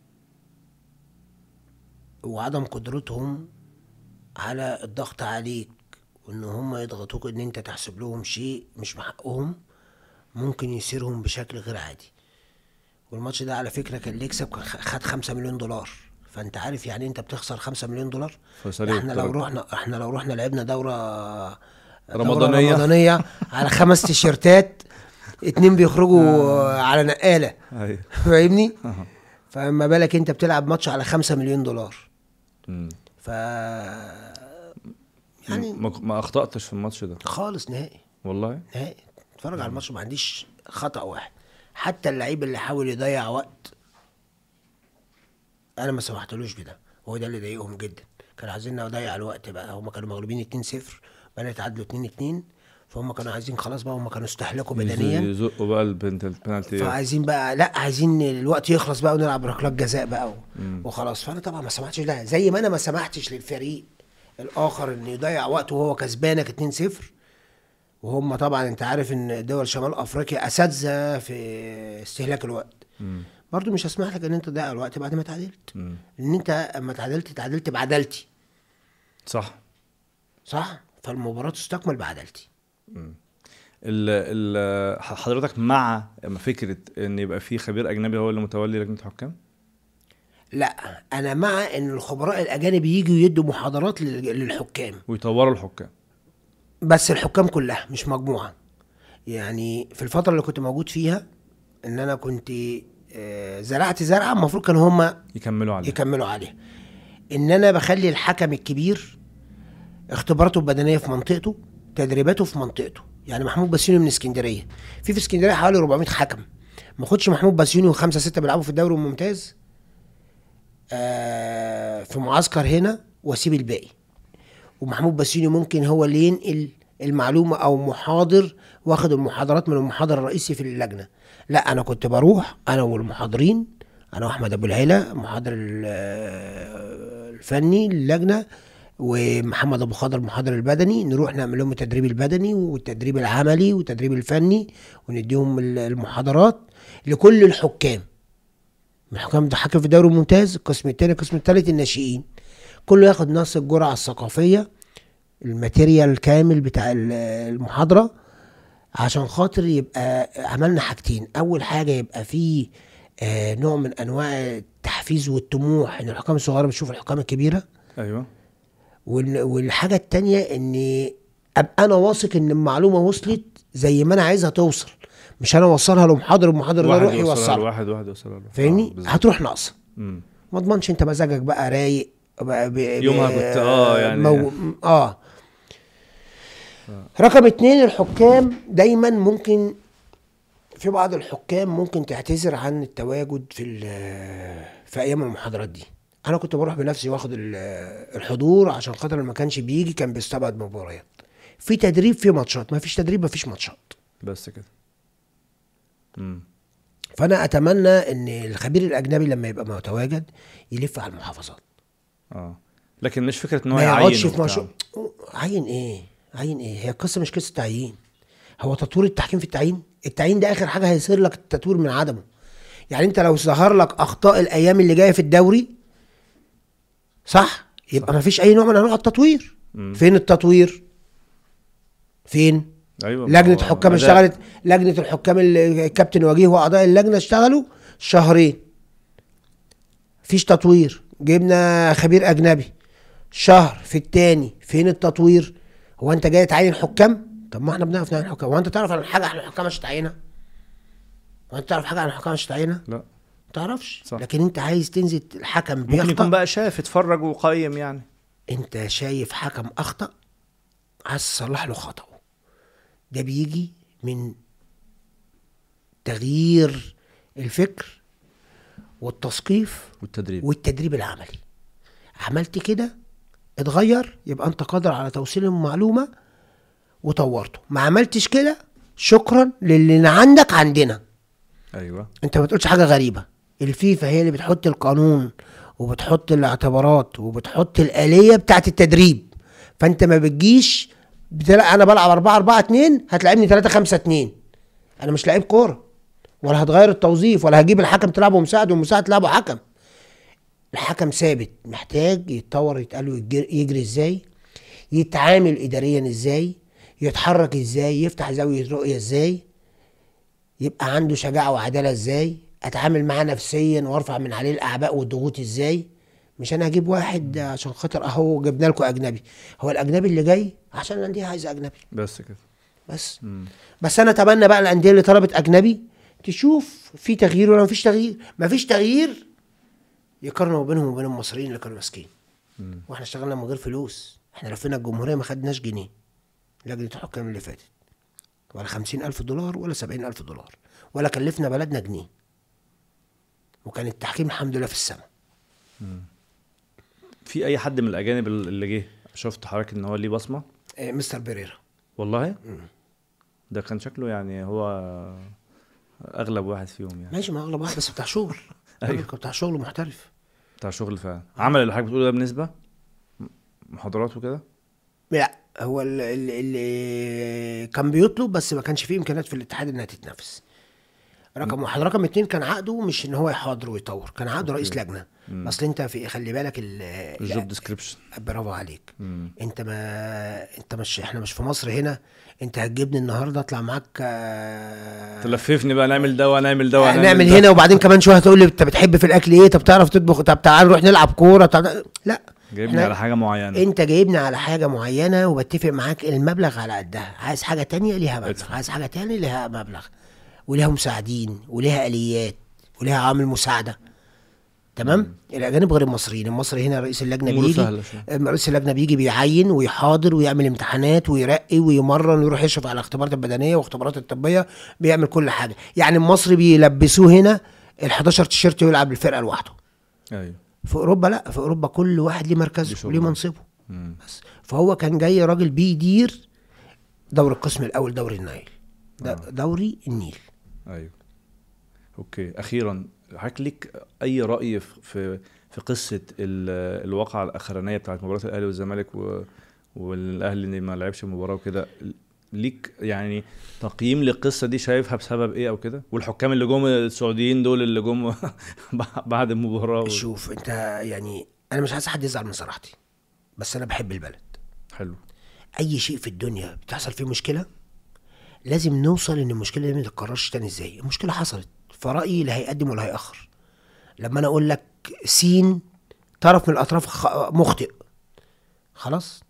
وعدم قدرتهم على الضغط عليك وان هم يضغطوك ان انت تحسب لهم شيء مش بحقهم ممكن يصيرهم بشكل غير عادي والماتش ده على فكره كان اللي يكسب كان خ- خد خمسة مليون دولار فانت عارف يعني انت بتخسر خمسة مليون دولار فيصلي احنا لو والكلام. رحنا احنا لو رحنا لعبنا دوره دورة رمضانية. رمضانيه على خمس تيشيرتات اتنين بيخرجوا على نقاله ايوه فاهمني أها. فما بالك انت بتلعب ماتش على خمسة مليون دولار مم. ف يعني ما ما اخطاتش في الماتش ده خالص نهائي والله نهائي اتفرج على الماتش ما عنديش خطأ واحد حتى اللعيب اللي حاول يضيع وقت انا ما سمحتلوش بده هو ده اللي ضايقهم جدا كانوا عايزين نضيع الوقت بقى هم كانوا مغلوبين 2-0 بقى يتعادلوا 2-2 فهم كانوا عايزين خلاص بقى هم كانوا استهلكوا بدنيا يزقوا بقى البنت البنالتي فعايزين بقى لا عايزين الوقت يخلص بقى ونلعب ركلات جزاء بقى و... وخلاص فانا طبعا ما سمحتش ده زي ما انا ما سمحتش للفريق الاخر انه يضيع وقته وهو كسبانك 2-0 وهم طبعا انت عارف ان دول شمال افريقيا اساتذه في استهلاك الوقت مم. برضو مش هسمح لك ان انت تضيع الوقت بعد ما تعادلت مم. ان انت اما تعادلت تعادلت بعدالتي صح صح فالمباراه تستكمل بعدالتي ال ال حضرتك مع فكره ان يبقى في خبير اجنبي هو اللي متولي لجنه الحكام لا انا مع ان الخبراء الاجانب يجوا يدوا محاضرات لل- للحكام ويطوروا الحكام بس الحكام كلها مش مجموعة يعني في الفترة اللي كنت موجود فيها ان انا كنت آه، زرعت زرعة المفروض كانوا هما يكملوا عليه يكملوا عليها ان انا بخلي الحكم الكبير اختباراته البدنية في منطقته تدريباته في منطقته يعني محمود بسيوني من اسكندرية في في اسكندرية حوالي 400 حكم ما اخدش محمود بسيوني وخمسة ستة بيلعبوا في الدوري الممتاز آه في معسكر هنا واسيب الباقي ومحمود بسيوني ممكن هو اللي ينقل المعلومة أو محاضر واخد المحاضرات من المحاضر الرئيسي في اللجنة لا أنا كنت بروح أنا والمحاضرين أنا وأحمد أبو العيلة محاضر ال- الفني للجنة ومحمد أبو خضر المحاضر البدني نروح نعمل لهم التدريب البدني والتدريب العملي والتدريب الفني ونديهم ال- المحاضرات لكل الحكام الحكام ده حكم في الدوري الممتاز القسم الثاني القسم الثالث الناشئين كله ياخد نفس الجرعه الثقافيه الماتيريال الكامل بتاع ال- المحاضره عشان خاطر يبقى عملنا حاجتين اول حاجه يبقى فيه آه نوع من انواع التحفيز والطموح ان الحكام الصغيره بتشوف الحكام الكبيره ايوه وال- والحاجه التانية ان ابقى انا واثق ان المعلومه وصلت زي ما انا عايزها توصل مش انا اوصلها لمحاضر المحاضر ده واحد يروح يوصلها يوصلها لواحد واحد يوصلها لواحد. آه، فاهمني بالظبط. هتروح ناقصه مم. ما اضمنش انت مزاجك بقى رايق بقى ب... يومها ب- كنت- آه، يعني- مو... اه رقم اتنين الحكام دايما ممكن في بعض الحكام ممكن تعتذر عن التواجد في ال- في ايام المحاضرات دي انا كنت بروح بنفسي واخد ال- الحضور عشان خاطر ما كانش بيجي كان بيستبعد مباريات في تدريب في ماتشات ما فيش تدريب ما فيش ماتشات بس كده مم. فانا اتمنى ان الخبير الاجنبي لما يبقى متواجد يلف على المحافظات اه لكن مش فكره ان هو ما يعين يقعدش في وبتاع. مشروع عين ايه عين ايه هي القصه مش قصه تعيين هو تطوير التحكيم في التعيين التعيين ده اخر حاجه هيصير لك التطوير من عدمه يعني انت لو ظهر لك اخطاء الايام اللي جايه في الدوري صح يبقى ما فيش اي نوع من انواع التطوير مم. فين التطوير فين ايوه لجنه ما هو حكام أداء. اشتغلت لجنه الحكام ال- الكابتن وجيه واعضاء اللجنه اشتغلوا شهرين فيش تطوير جبنا خبير اجنبي شهر في التاني فين التطوير هو انت جاي تعين حكام طب ما احنا بنعرف نعين حكام هو انت تعرف عن حاجه عن الحكام مش تعينها هو انت تعرف حاجه عن الحكام مش تعينها لا ما تعرفش صح. لكن انت عايز تنزل الحكم ممكن يكون بيخطأ بقى شاف اتفرج وقيم يعني انت شايف حكم اخطا عايز تصلح له خطأه ده بيجي من تغيير الفكر والتثقيف والتدريب والتدريب العملي عملت كده اتغير يبقى انت قادر على توصيل المعلومه وطورته ما عملتش كده شكرا للي عندك عندنا ايوه انت ما بتقولش حاجه غريبه الفيفا هي اللي بتحط القانون وبتحط الاعتبارات وبتحط الاليه بتاعت التدريب فانت ما بتجيش بتلاقي انا بلعب 4 4 2 هتلاعبني 3 5 2 انا مش لعيب كوره ولا هتغير التوظيف ولا هجيب الحكم تلعبه مساعد والمساعد تلعبه حكم الحكم ثابت محتاج يتطور يتقال له يجر- يجري ازاي يتعامل اداريا ازاي يتحرك ازاي يفتح زاويه رؤيه ازاي يبقى عنده شجاعه وعداله ازاي اتعامل معاه نفسيا وارفع من عليه الاعباء والضغوط ازاي مش انا اجيب واحد عشان خاطر اهو جبنا لكم اجنبي هو الاجنبي اللي جاي عشان الانديه عايزه اجنبي بس كده بس مم. بس انا اتمنى بقى الانديه اللي طلبت اجنبي تشوف في تغيير ولا مفيش تغيير مفيش تغيير يقارنوا بينهم وبين المصريين اللي كانوا ماسكين مم. واحنا اشتغلنا من غير فلوس احنا لفينا الجمهوريه ما خدناش جنيه لجنه الحكام اللي فاتت ولا خمسين ألف دولار ولا سبعين ألف دولار ولا كلفنا بلدنا جنيه وكان التحكيم الحمد لله في السماء في اي حد من الاجانب اللي جه شفت حضرتك ان هو ليه بصمه إيه، مستر بيريرا والله ده كان شكله يعني هو اغلب واحد فيهم يعني ماشي ما اغلب واحد بس بتاع شغل أيوه. أيوه. بتاع شغل محترف بتاع شغل فعلا عمل اللي حضرتك بتقوله ده بنسبه محاضرات وكده لا هو اللي, اللي كان بيطلب بس ما كانش فيه امكانيات في الاتحاد انها تتنافس رقم واحد رقم اتنين كان عقده مش ان هو يحاضر ويطور كان عقده رئيس لجنه اصل انت في خلي بالك ال- الجوب ديسكريبشن برافو عليك انت ما انت مش احنا مش في مصر هنا انت هتجيبني النهارده اطلع معاك آه، تلففني بقى نعمل ده ونعمل ده ونعمل هنعمل ده. هنا وبعدين كمان شويه هتقول لي انت بتحب في الاكل ايه طب تعرف تطبخ طب تعال نروح نلعب كوره طب لا جايبني احنا- على حاجه معينه انت جايبني على حاجه معينه وبتفق معاك المبلغ على قدها عايز حاجه تانية ليها مبلغ ادفع. عايز حاجه تانية ليها مبلغ وليها مساعدين وليها اليات وليها عامل مساعده تمام الاجانب غير المصريين المصري هنا رئيس اللجنه أموره بيجي سهلة شوية. رئيس اللجنه بيجي بيعين ويحاضر ويعمل امتحانات ويرقي ويمرن ويروح يشرف على الاختبارات البدنيه واختبارات الطبيه بيعمل كل حاجه يعني المصري بيلبسوه هنا ال 11 تيشيرت ويلعب الفرقه لوحده ايوه في اوروبا لا في اوروبا كل واحد ليه ليه مركزه شغله. وليه منصبه مم. بس فهو كان جاي راجل بيدير دوري القسم الاول دوري النيل ده دوري النيل ايوه اوكي اخيرا حضرتك ليك اي راي في- في في قصه ال- الواقعه الاخرانيه بتاعت مباراه الاهلي والزمالك و... والاهلي اللي ما لعبش المباراه وكده ليك يعني تقييم للقصه دي شايفها بسبب ايه او كده والحكام اللي جم السعوديين دول اللي جم بعد المباراه و... شوف انت يعني انا مش عايز حد يزعل من صراحتي بس انا بحب البلد حلو اي شيء في الدنيا بتحصل فيه مشكله لازم نوصل ان المشكله دي ما تتكررش تاني ازاي المشكله حصلت فرايي لا هيقدم ولا هيأخر لما انا اقول لك سين طرف من الاطراف خ- مخطئ خلاص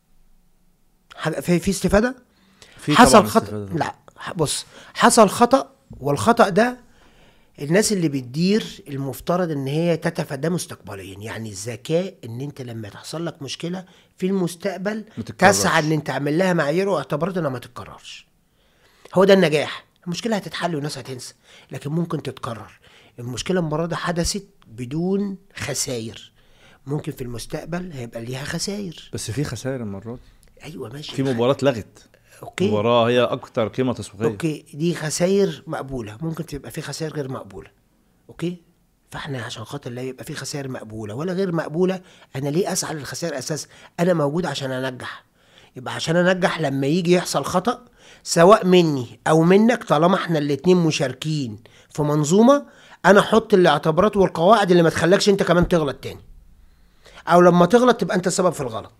حاجة- في في استفاده في حصل طبعاً خطأ استفادة. لا ح- بص حصل خطأ والخطأ ده الناس اللي بتدير المفترض ان هي تتفاداه مستقبليا يعني الذكاء ان انت لما تحصل لك مشكله في المستقبل ما تتكررش. تسعى ان انت تعمل لها معايير واعتبارات انها ما تتكررش هو ده النجاح المشكله هتتحل والناس هتنسى لكن ممكن تتكرر المشكله المره دي حدثت بدون خسائر ممكن في المستقبل هيبقى ليها خسائر بس في خسائر المره دي ايوه ماشي في مباراه اتلغت اوكي مباراه هي اكتر قيمه تسويقيه اوكي دي خسائر مقبوله ممكن تبقى في خسائر غير مقبوله اوكي فاحنا عشان خاطر لا يبقى في خسائر مقبوله ولا غير مقبوله انا ليه اسعى للخسائر اساس انا موجود عشان انجح يبقى عشان انجح لما يجي يحصل خطا سواء مني او منك طالما احنا الاتنين مشاركين في منظومه انا احط الاعتبارات والقواعد اللي ما تخلكش انت كمان تغلط تاني او لما تغلط تبقى انت السبب في الغلط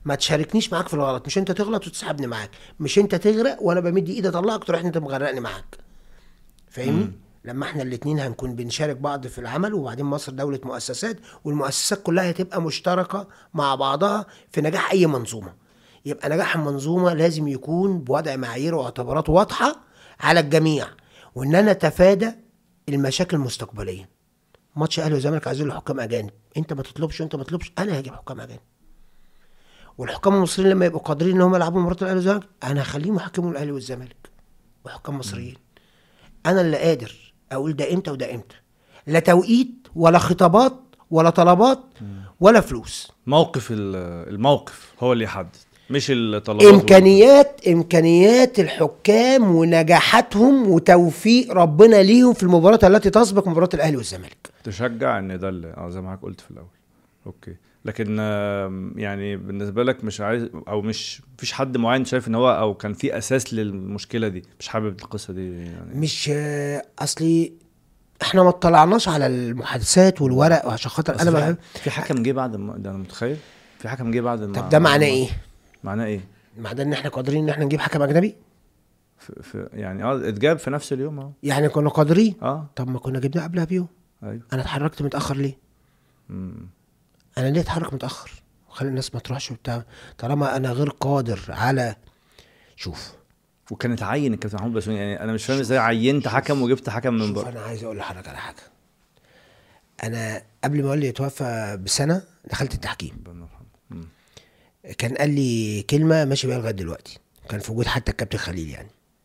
ما تشاركنيش معاك في الغلط مش انت تغلط وتسحبني معاك مش انت تغرق وانا بمد ايدي اطلعك تروح انت مغرقني معاك فاهمني لما احنا الاتنين هنكون بنشارك بعض في العمل وبعدين مصر دولة مؤسسات والمؤسسات كلها هتبقى مشتركة مع بعضها في نجاح أي منظومة يبقى نجاح المنظومة لازم يكون بوضع معايير واعتبارات واضحة على الجميع وإن أنا أتفادى المشاكل المستقبلية ماتش أهلي وزمالك عايزين له حكام أجانب أنت ما تطلبش وأنت ما تطلبش أنا هجيب حكام أجانب والحكام المصريين لما يبقوا قادرين ان هم يلعبوا مباراه الاهلي والزمالك انا هخليهم يحكموا الاهلي والزمالك وحكام مصريين انا اللي قادر اقول ده امتى وده امتى لا توقيت ولا خطابات ولا طلبات ولا فلوس موقف ال- الموقف هو اللي يحدد مش الطلبات امكانيات امكانيات الحكام ونجاحاتهم وتوفيق ربنا ليهم في المباراه التي تسبق مباراه الاهلي والزمالك تشجع ان ده اللي اه زي ما حضرتك قلت في الاول اوكي لكن آم، يعني بالنسبه لك مش عايز او مش مفيش حد معين شايف ان هو او كان في اساس للمشكله دي مش حابب القصه دي يعني مش آه، اصلي احنا ما اطلعناش على المحادثات والورق عشان خاطر بس انا في بحب ح- في حكم جه بعد الم... ده انا متخيل في حكم جه بعد الم... طب ده معناه ايه؟ معناه ايه معناه ان احنا قادرين ان احنا نجيب حكم اجنبي؟ في... في... يعني اه اتجاب في نفس اليوم اه يعني كنا قادرين اه طب ما كنا جبناه قبلها بيوم ايوه انا اتحركت متاخر ليه؟ مم. انا ليه اتحرك متاخر؟ وخلي الناس ما تروحش وبتاع طالما انا غير قادر على شوف وكان اتعين الكابتن محمود بسيوني يعني انا مش فاهم ازاي عينت حكم وجبت حكم من شوف بره انا عايز اقول لحضرتك على حاجه انا قبل ما والدي يتوفى بسنه دخلت التحكيم ربنا يرحمه. مم. كان قال لي كلمه ماشي بيها لغايه دلوقتي كان في وجود حتى الكابتن خليل يعني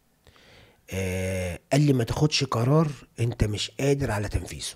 آه قال لي ما تاخدش قرار انت مش قادر على تنفيذه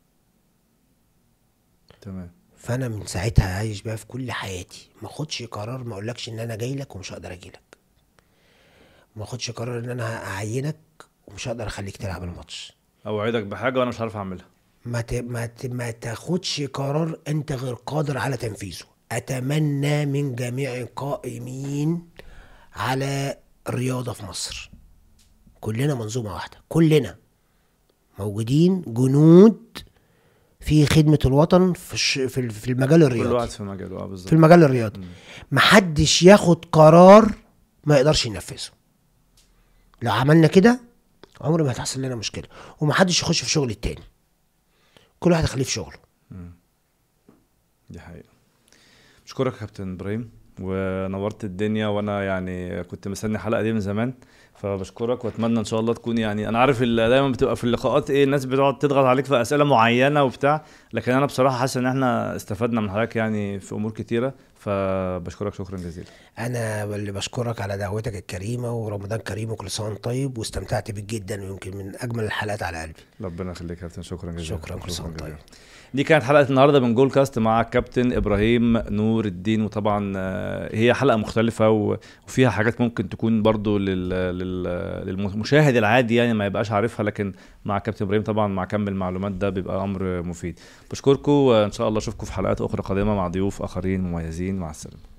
تمام فانا من ساعتها عايش بقى في كل حياتي ما اخدش قرار ما اقولكش ان انا جاي لك ومش هقدر اجي لك ما اخدش قرار ان انا اعينك ومش هقدر اخليك تلعب الماتش اوعدك بحاجه وانا مش عارف اعملها ما ت... ما, ت... ما تاخدش قرار انت غير قادر على تنفيذه اتمنى من جميع القائمين على الرياضه في مصر كلنا منظومه واحده كلنا موجودين جنود في خدمه الوطن في الش... في ال- في المجال كل الرياضي واحد في مجاله اه في بالظبط المجال الرياضي محدش ياخد قرار ما يقدرش ينفذه لو عملنا كده عمر ما هتحصل لنا مشكله ومحدش يخش في شغل التاني كل واحد يخليه في شغله دي حقيقة بشكرك يا كابتن ابراهيم ونورت الدنيا وانا يعني كنت مستني الحلقه دي من زمان فبشكرك واتمنى ان شاء الله تكون يعني انا عارف ال- دايما بتبقى في اللقاءات ايه الناس بتقعد تضغط عليك في اسئله معينه وبتاع لكن انا بصراحه حاسس ان احنا استفدنا من حضرتك يعني في امور كتيره فبشكرك شكرا جزيلا انا اللي بشكرك على دعوتك الكريمه ورمضان كريم وكل سنه وانت طيب واستمتعت بيك جدا ويمكن من اجمل الحلقات على قلبي ربنا يخليك يا كابتن شكرا جزيلا شكرا كل سنه وانت جزيلا. طيب دي كانت حلقه النهارده من جول كاست مع الكابتن ابراهيم نور الدين وطبعا آه، هي حلقه مختلفه و- وفيها حاجات ممكن تكون برضو لل- لل- للمشاهد العادي يعني ما يبقاش عارفها لكن مع كابتن ابراهيم طبعا مع كم المعلومات ده بيبقى امر مفيد بشكركم وان شاء الله اشوفكم في حلقات اخرى قادمه مع ضيوف اخرين مميزين مع السلامه